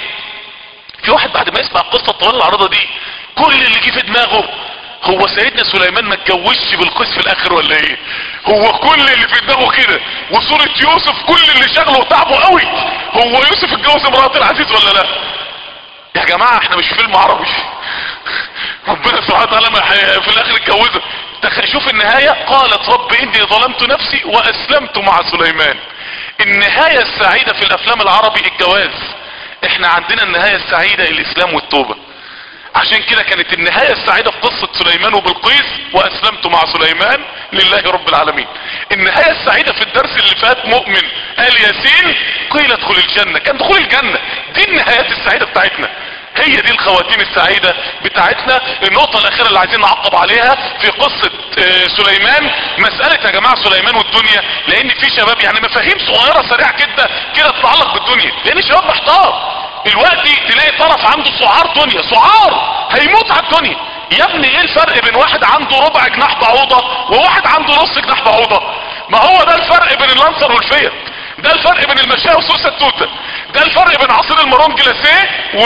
في واحد بعد ما يسمع القصة الطويلة العريضة دي كل اللي جه في دماغه هو سيدنا سليمان ما اتجوزش بالقيس في الاخر ولا ايه هو كل اللي في دماغه كده وصورة يوسف كل اللي شغله وتعبه قوي هو يوسف اتجوز امرأة العزيز ولا لا يا جماعة احنا مش فيلم عربي ربنا سبحانه وتعالى ما في الاخر اتجوزها تخ... شوف النهاية قالت رب اني ظلمت نفسي واسلمت مع سليمان النهاية السعيدة في الافلام العربي الجواز احنا عندنا النهاية السعيدة الاسلام والتوبة عشان كده كانت النهاية السعيدة في قصة سليمان وبلقيس واسلمت مع سليمان لله رب العالمين النهاية السعيدة في الدرس اللي فات مؤمن قال ياسين قيل ادخل الجنة كان دخول الجنة دي النهايات السعيدة بتاعتنا هي دي الخواتيم السعيدة بتاعتنا النقطة الاخيرة اللي عايزين نعقب عليها في قصة آه، سليمان مسألة يا جماعة سليمان والدنيا لان في شباب يعني مفاهيم صغيرة سريعة كده كده تتعلق بالدنيا لان الشباب محتار دلوقتي تلاقي طرف عنده سعار دنيا سعار هيموت على الدنيا يا ابني ايه الفرق بين واحد عنده ربع جناح بعوضة وواحد عنده نص جناح بعوضة ما هو ده الفرق بين اللانسر والفيت ده الفرق بين المشاية وسوسة التوتة ده الفرق بين عصير المارون جلاسيه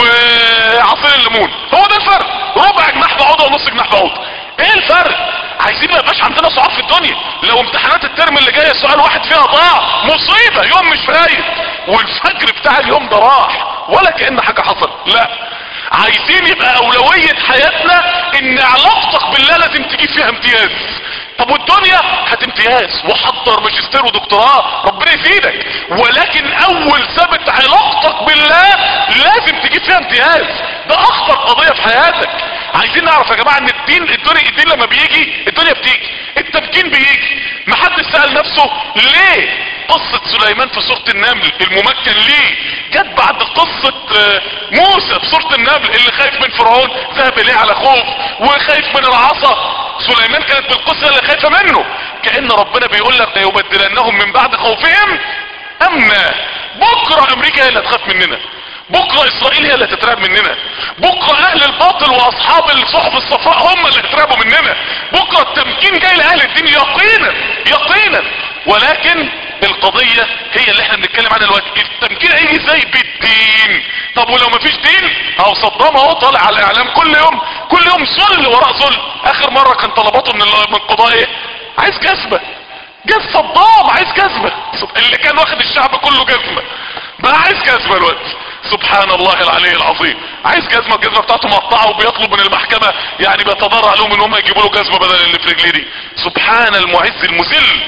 وعصير الليمون هو ده الفرق ربع جناح بعوضة ونص جناح بعوضة ايه الفرق عايزين ما يبقاش عندنا صعاب في الدنيا لو امتحانات الترم اللي جايه سؤال واحد فيها ضاع مصيبه يوم مش فايت والفجر بتاع اليوم ده راح ولا كأن حاجه حصل لا عايزين يبقى اولوية حياتنا ان علاقتك بالله لازم تجيب فيها امتياز طب والدنيا هات امتياز وحضر ماجستير ودكتوراه ربنا يفيدك ولكن اول ثابت علاقتك بالله لازم تجيب فيها امتياز ده اخطر قضية في حياتك عايزين نعرف يا جماعة ان الدين الدنيا الدين لما بيجي الدنيا بتيجي التمكين بيجي محدش سأل نفسه ليه قصة سليمان في سورة النمل الممكن ليه جت بعد قصة آه، موسى في سورة النمل اللي خايف من فرعون ذهب اليه على خوف وخايف من العصا سليمان كانت بالقصة اللي خايفة منه كأن ربنا بيقول لك ليبدلنهم من بعد خوفهم امنا بكرة امريكا هي اللي هتخاف مننا بكرة اسرائيل هي اللي هتترعب مننا بكرة اهل الباطل واصحاب الصحف الصفراء هم اللي هيترعبوا مننا بكرة التمكين جاي لاهل الدين يقينا يقينا ولكن القضية هي اللي احنا بنتكلم عنها دلوقتي التمكين هيجي ازاي بالدين طب ولو مفيش دين اهو صدام اهو طالع على الاعلام كل يوم كل يوم ذل وراء ذل اخر مرة كان طلباته من ال- من القضاء ايه عايز جزمة جاز صدام عايز جزمة اللي كان واخد الشعب كله جزمة بقى عايز جزمة دلوقتي سبحان الله العلي العظيم عايز جزمة الجزمة بتاعته مقطعة وبيطلب من المحكمة يعني بيتضرع لهم ان هم يجيبوا له جزمة بدل اللي في رجليه دي سبحان المعز المذل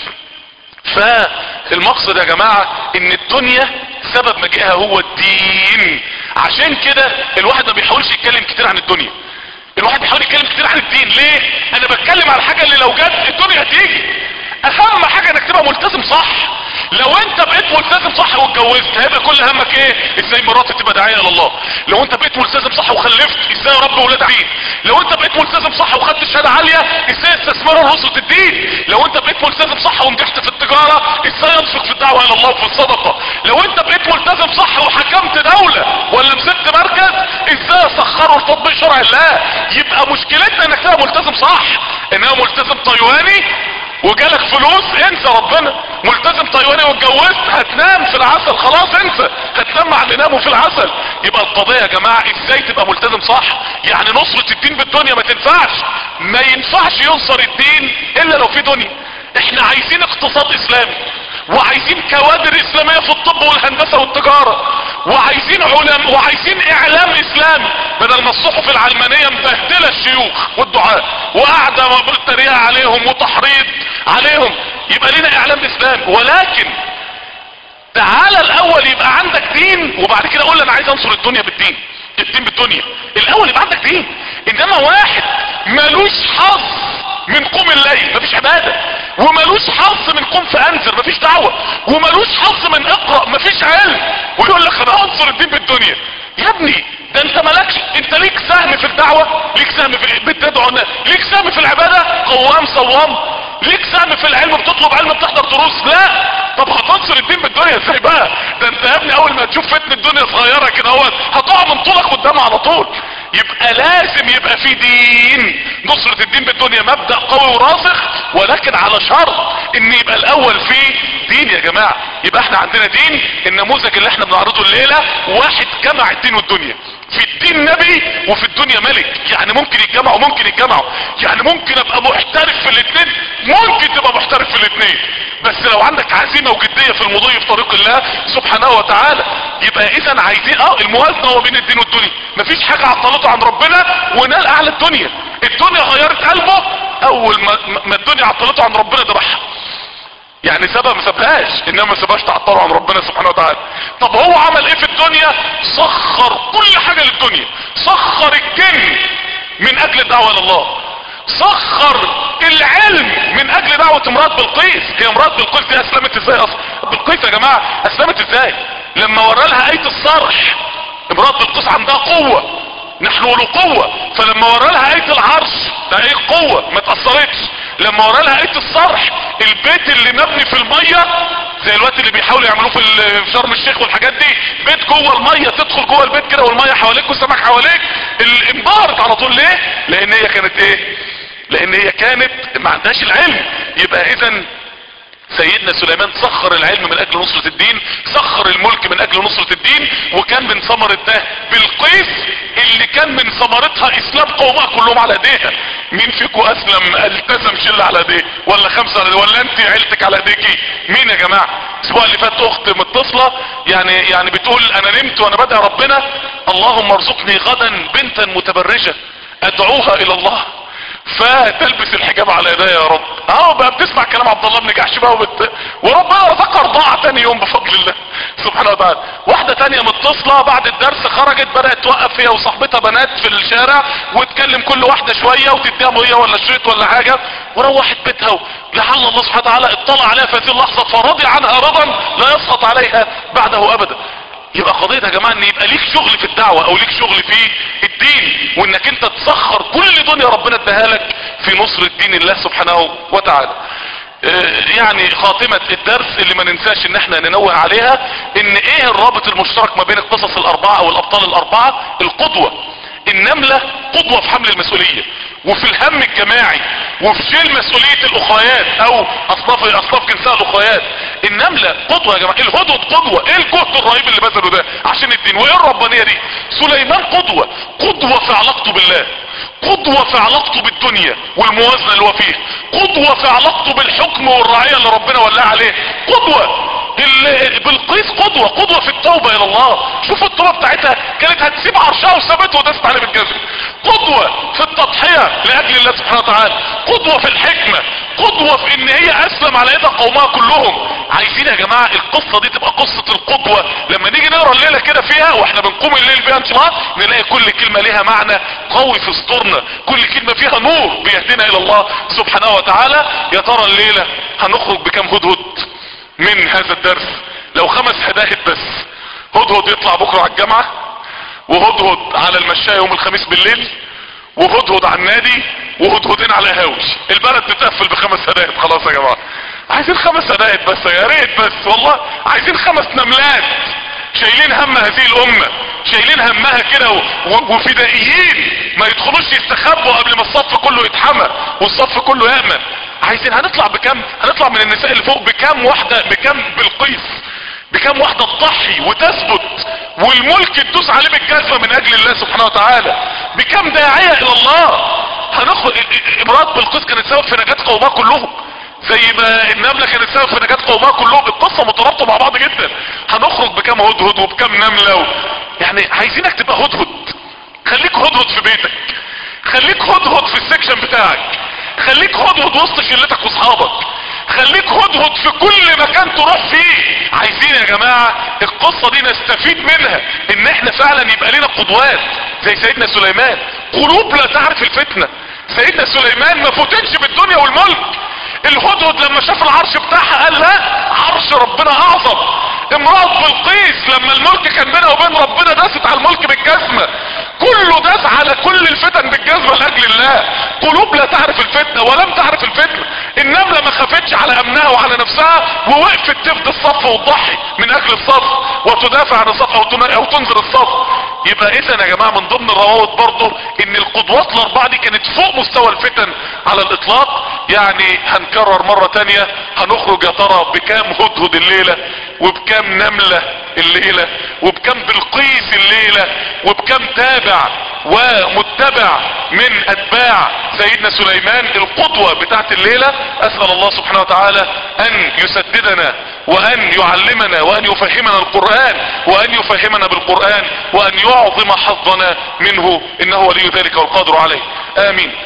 فالمقصد يا جماعة ان الدنيا سبب مجيئها هو الدين عشان كده الواحد ما بيحاولش يتكلم كتير عن الدنيا الواحد بيحاول يتكلم كتير عن الدين ليه انا بتكلم على الحاجة اللي لو جت الدنيا هتيجي اهم حاجة انك تبقى ملتزم صح لو انت بقيت ملتزم صح واتجوزت هيبقى كل همك ايه ازاي مراتي تبقى داعيه لله لو انت بقيت ملتزم صح وخلفت ازاي يا رب ولاد عين لو انت بقيت ملتزم صح وخدت شهاده عاليه ازاي استثمار نصره الدين لو انت بقيت ملتزم صح ونجحت في التجاره ازاي انفق في الدعوه الى الله وفي الصدقه لو انت بقيت ملتزم صح وحكمت دوله ولا مسكت مركز ازاي اسخره لتطبيق شرع الله يبقى مشكلتنا انك تبقى ملتزم صح انها ملتزم تايواني وجالك فلوس انسى ربنا ملتزم تايواني واتجوزت هتنام في العسل خلاص انسى هتنام مع اللي ناموا في العسل يبقى القضية يا جماعة ازاي تبقى ملتزم صح يعني نصرة الدين بالدنيا ما تنفعش ما ينفعش ينصر الدين الا لو في دنيا احنا عايزين اقتصاد اسلامي وعايزين كوادر اسلامية في الطب والهندسة والتجارة وعايزين علم وعايزين اعلام اسلامي بدل ما الصحف العلمانية مبهدلة الشيوخ والدعاء وقاعدة تريقة عليهم وتحريض عليهم يبقى لنا اعلام اسلامي ولكن تعالى الاول يبقى عندك دين وبعد كده قول انا عايز انصر الدنيا بالدين الدين بالدنيا الاول يبقى عندك دين انما واحد ملوش حظ من قوم الليل مفيش عبادة وملوش حظ من قوم فانذر مفيش دعوة وملوش حظ من اقرأ مفيش علم ويقول لك انا انصر الدين بالدنيا يا ابني ده انت مالكش انت ليك سهم في الدعوة ليك سهم في بتدعو الناس ليك سهم في العبادة قوام صوام ليك سهم في العلم بتطلب علم بتحضر دروس لا طب هتنصر الدين بالدنيا ازاي بقى ده انت يا ابني اول ما تشوف فتنة الدنيا صغيرة كده اهوت هتقع من طولك قدامها على طول يبقى لازم يبقى في دين نصرة الدين بالدنيا مبدأ قوي وراسخ ولكن على شرط ان يبقى الاول في دين يا جماعة يبقى احنا عندنا دين النموذج اللي احنا بنعرضه الليلة واحد جمع الدين والدنيا في الدين نبي وفي الدنيا ملك يعني ممكن يتجمعوا ممكن يتجمعوا يعني ممكن ابقى محترف في الاثنين ممكن تبقى محترف في الاثنين بس لو عندك عزيمة وجدية في المضي في طريق الله سبحانه وتعالى يبقى اذا عايزين اه الموازنة هو بين الدين والدنيا مفيش حاجة عطلته عن ربنا ونال اعلى الدنيا الدنيا غيرت قلبه اول ما, ما الدنيا عطلته عن ربنا ذبحها يعني سابها ما سابهاش انما ما سابهاش تعطله عن ربنا سبحانه وتعالى طب هو عمل ايه في الدنيا سخر كل حاجة للدنيا سخر الجن من اجل الدعوة الى الله سخر العلم من اجل دعوة امرأة بلقيس هي امرأة بلقيس دي اسلمت ازاي اصلا بلقيس يا جماعة اسلمت ازاي لما ورى لها اية الصرح امرأة بلقيس عندها قوة نحن له قوة فلما ورى لها اية العرش ده ايه قوة ما تأثرتش لما ورى لها اية الصرح البيت اللي مبني في المية زي الوقت اللي بيحاولوا يعملوه في ال- في شرم الشيخ والحاجات دي بيت جوه المية تدخل جوه البيت كده والمية حواليك والسمك حواليك ال- انبهرت على طول ليه لان هي كانت ايه لان هي كانت ما عندهاش العلم يبقى اذا سيدنا سليمان سخر العلم من اجل نصرة الدين سخر الملك من اجل نصرة الدين وكان من ثمرة ده بالقيس اللي كان من ثمرتها اسلام قومها كلهم على ايديها مين فيكم اسلم التزم شلة على ايديه ولا خمسة على ايديه ولا انت عيلتك على ايديكي مين يا جماعة الاسبوع اللي فات اخت متصلة يعني يعني بتقول انا نمت وانا بدعي ربنا اللهم ارزقني غدا بنتا متبرجة ادعوها الى الله فتلبس الحجاب على يديها يا رب اهو بقى بتسمع كلام عبد الله بن جحش بقى وبت... وربنا رزقها ارضاعة تاني يوم بفضل الله سبحانه وتعالى واحدة تانية متصلة بعد الدرس خرجت بدأت توقف هي وصاحبتها بنات في الشارع وتكلم كل واحدة شوية وتديها مية ولا شريط ولا حاجة وروحت بيتها و... لعل الله سبحانه وتعالى اطلع عليها في هذه اللحظة فرضي عنها رضا لا يسقط عليها بعده ابدا يبقى قضية يا جماعة ان يبقى ليك شغل في الدعوة او ليك شغل في الدين وانك انت تسخر كل دنيا ربنا اداها لك في نصرة دين الله سبحانه وتعالى آه، يعني خاتمة الدرس اللي ما ننساش ان احنا ننوه عليها ان ايه الرابط المشترك ما بين القصص الاربعة او الابطال الاربعة القدوة النملة قدوة في حمل المسؤولية وفي الهم الجماعي وفي شيل مسؤولية الاخويات او اصناف اصناف جنسها الاخويات النملة قدوة يا جماعة الهدهد قدوة ايه الجهد الرهيب اللي بذله ده عشان الدين وايه الربانية دي سليمان قدوة قدوة في علاقته بالله قدوة في علاقته بالدنيا والموازنة اللي هو فيها قدوة في علاقته بالحكم والرعية اللي ربنا ولاه عليه قدوة ال- بالقيس قدوة قدوة في التوبة الى الله شوفوا التوبة بتاعتها كانت هتسيب عرشها وسابته ودست عليه بالجزم قدوة في التضحية لاجل الله سبحانه وتعالى قدوة في الحكمة قدوة في ان هي اسلم على يد قومها كلهم عايزين يا جماعة القصة دي تبقى قصة القدوة لما نيجي نقرا الليلة كده فيها واحنا بنقوم الليل بيها ان شاء الله نلاقي كل كلمة ليها معنى قوي في سطورنا كل كلمة فيها نور بيهدينا الى الله سبحانه وتعالى يا ترى الليلة هنخرج بكم هدهد من هذا الدرس لو خمس هداهد بس هدهد يطلع بكرة على الجامعة وهدهد على المشاية يوم الخميس بالليل وهدهد على النادي وهدهدين على هاوش البلد تتقفل بخمس هدايد خلاص يا جماعة عايزين خمس هدايد بس يا ريت بس والله عايزين خمس نملات شايلين هم هذه الامة شايلين همها كده و- و- وفدائيين ما يدخلوش يستخبوا قبل ما الصف كله يتحمى والصف كله يأمن عايزين هنطلع بكم هنطلع من النساء اللي فوق بكم واحدة بكم بالقيس بكم واحدة تضحي وتثبت والملك تدوس عليه بالجزمة من اجل الله سبحانه وتعالى بكم داعية الى الله هنخرج امرأة بالقيس كانت سبب في نجاة قومها كلهم زي ما النملة كانت سبب في نجاة قومها كلهم القصة مترابطة مع بعض جدا هنخرج بكم هدهد وبكم نملة و... يعني عايزينك تبقى هدهد خليك هدهد في بيتك خليك هدهد في السكشن بتاعك خليك هدهد وسط شلتك واصحابك خليك هدهد في كل مكان تروح فيه عايزين يا جماعة القصة دي نستفيد منها ان احنا فعلا يبقى لنا قدوات زي سيدنا سليمان قلوب لا تعرف الفتنة سيدنا سليمان ما فتنش بالدنيا والملك الهدهد لما شاف العرش بتاعها قال لا عرش ربنا اعظم امرأة بلقيس لما الملك كان بينها وبين ربنا داست على الملك بالجزمة كله داس على كل الفتن بالجزمة لاجل الله قلوب لا تعرف الفتنة ولم تعرف الفتنة النملة ما خافتش على امنها وعلى نفسها ووقفت تفدي الصف وتضحي من اجل الصف وتدافع عن الصف او تن- أو تنزل الصف يبقى اذا يا جماعة من ضمن الروابط برضو ان القدوات الاربعة دي كانت فوق مستوى الفتن على الاطلاق يعني هنكرر مرة تانية هنخرج يا ترى بكام هدهد الليلة وبكام نملة الليلة وبكام بلقيس الليلة وبكام تابع ومتبع من اتباع سيدنا سليمان القدوة بتاعت الليلة اسأل الله سبحانه وتعالى ان يسددنا وان يعلمنا وان يفهمنا القرآن وان يفهمنا بالقرآن وان يعظم حظنا منه انه ولي ذلك والقادر عليه امين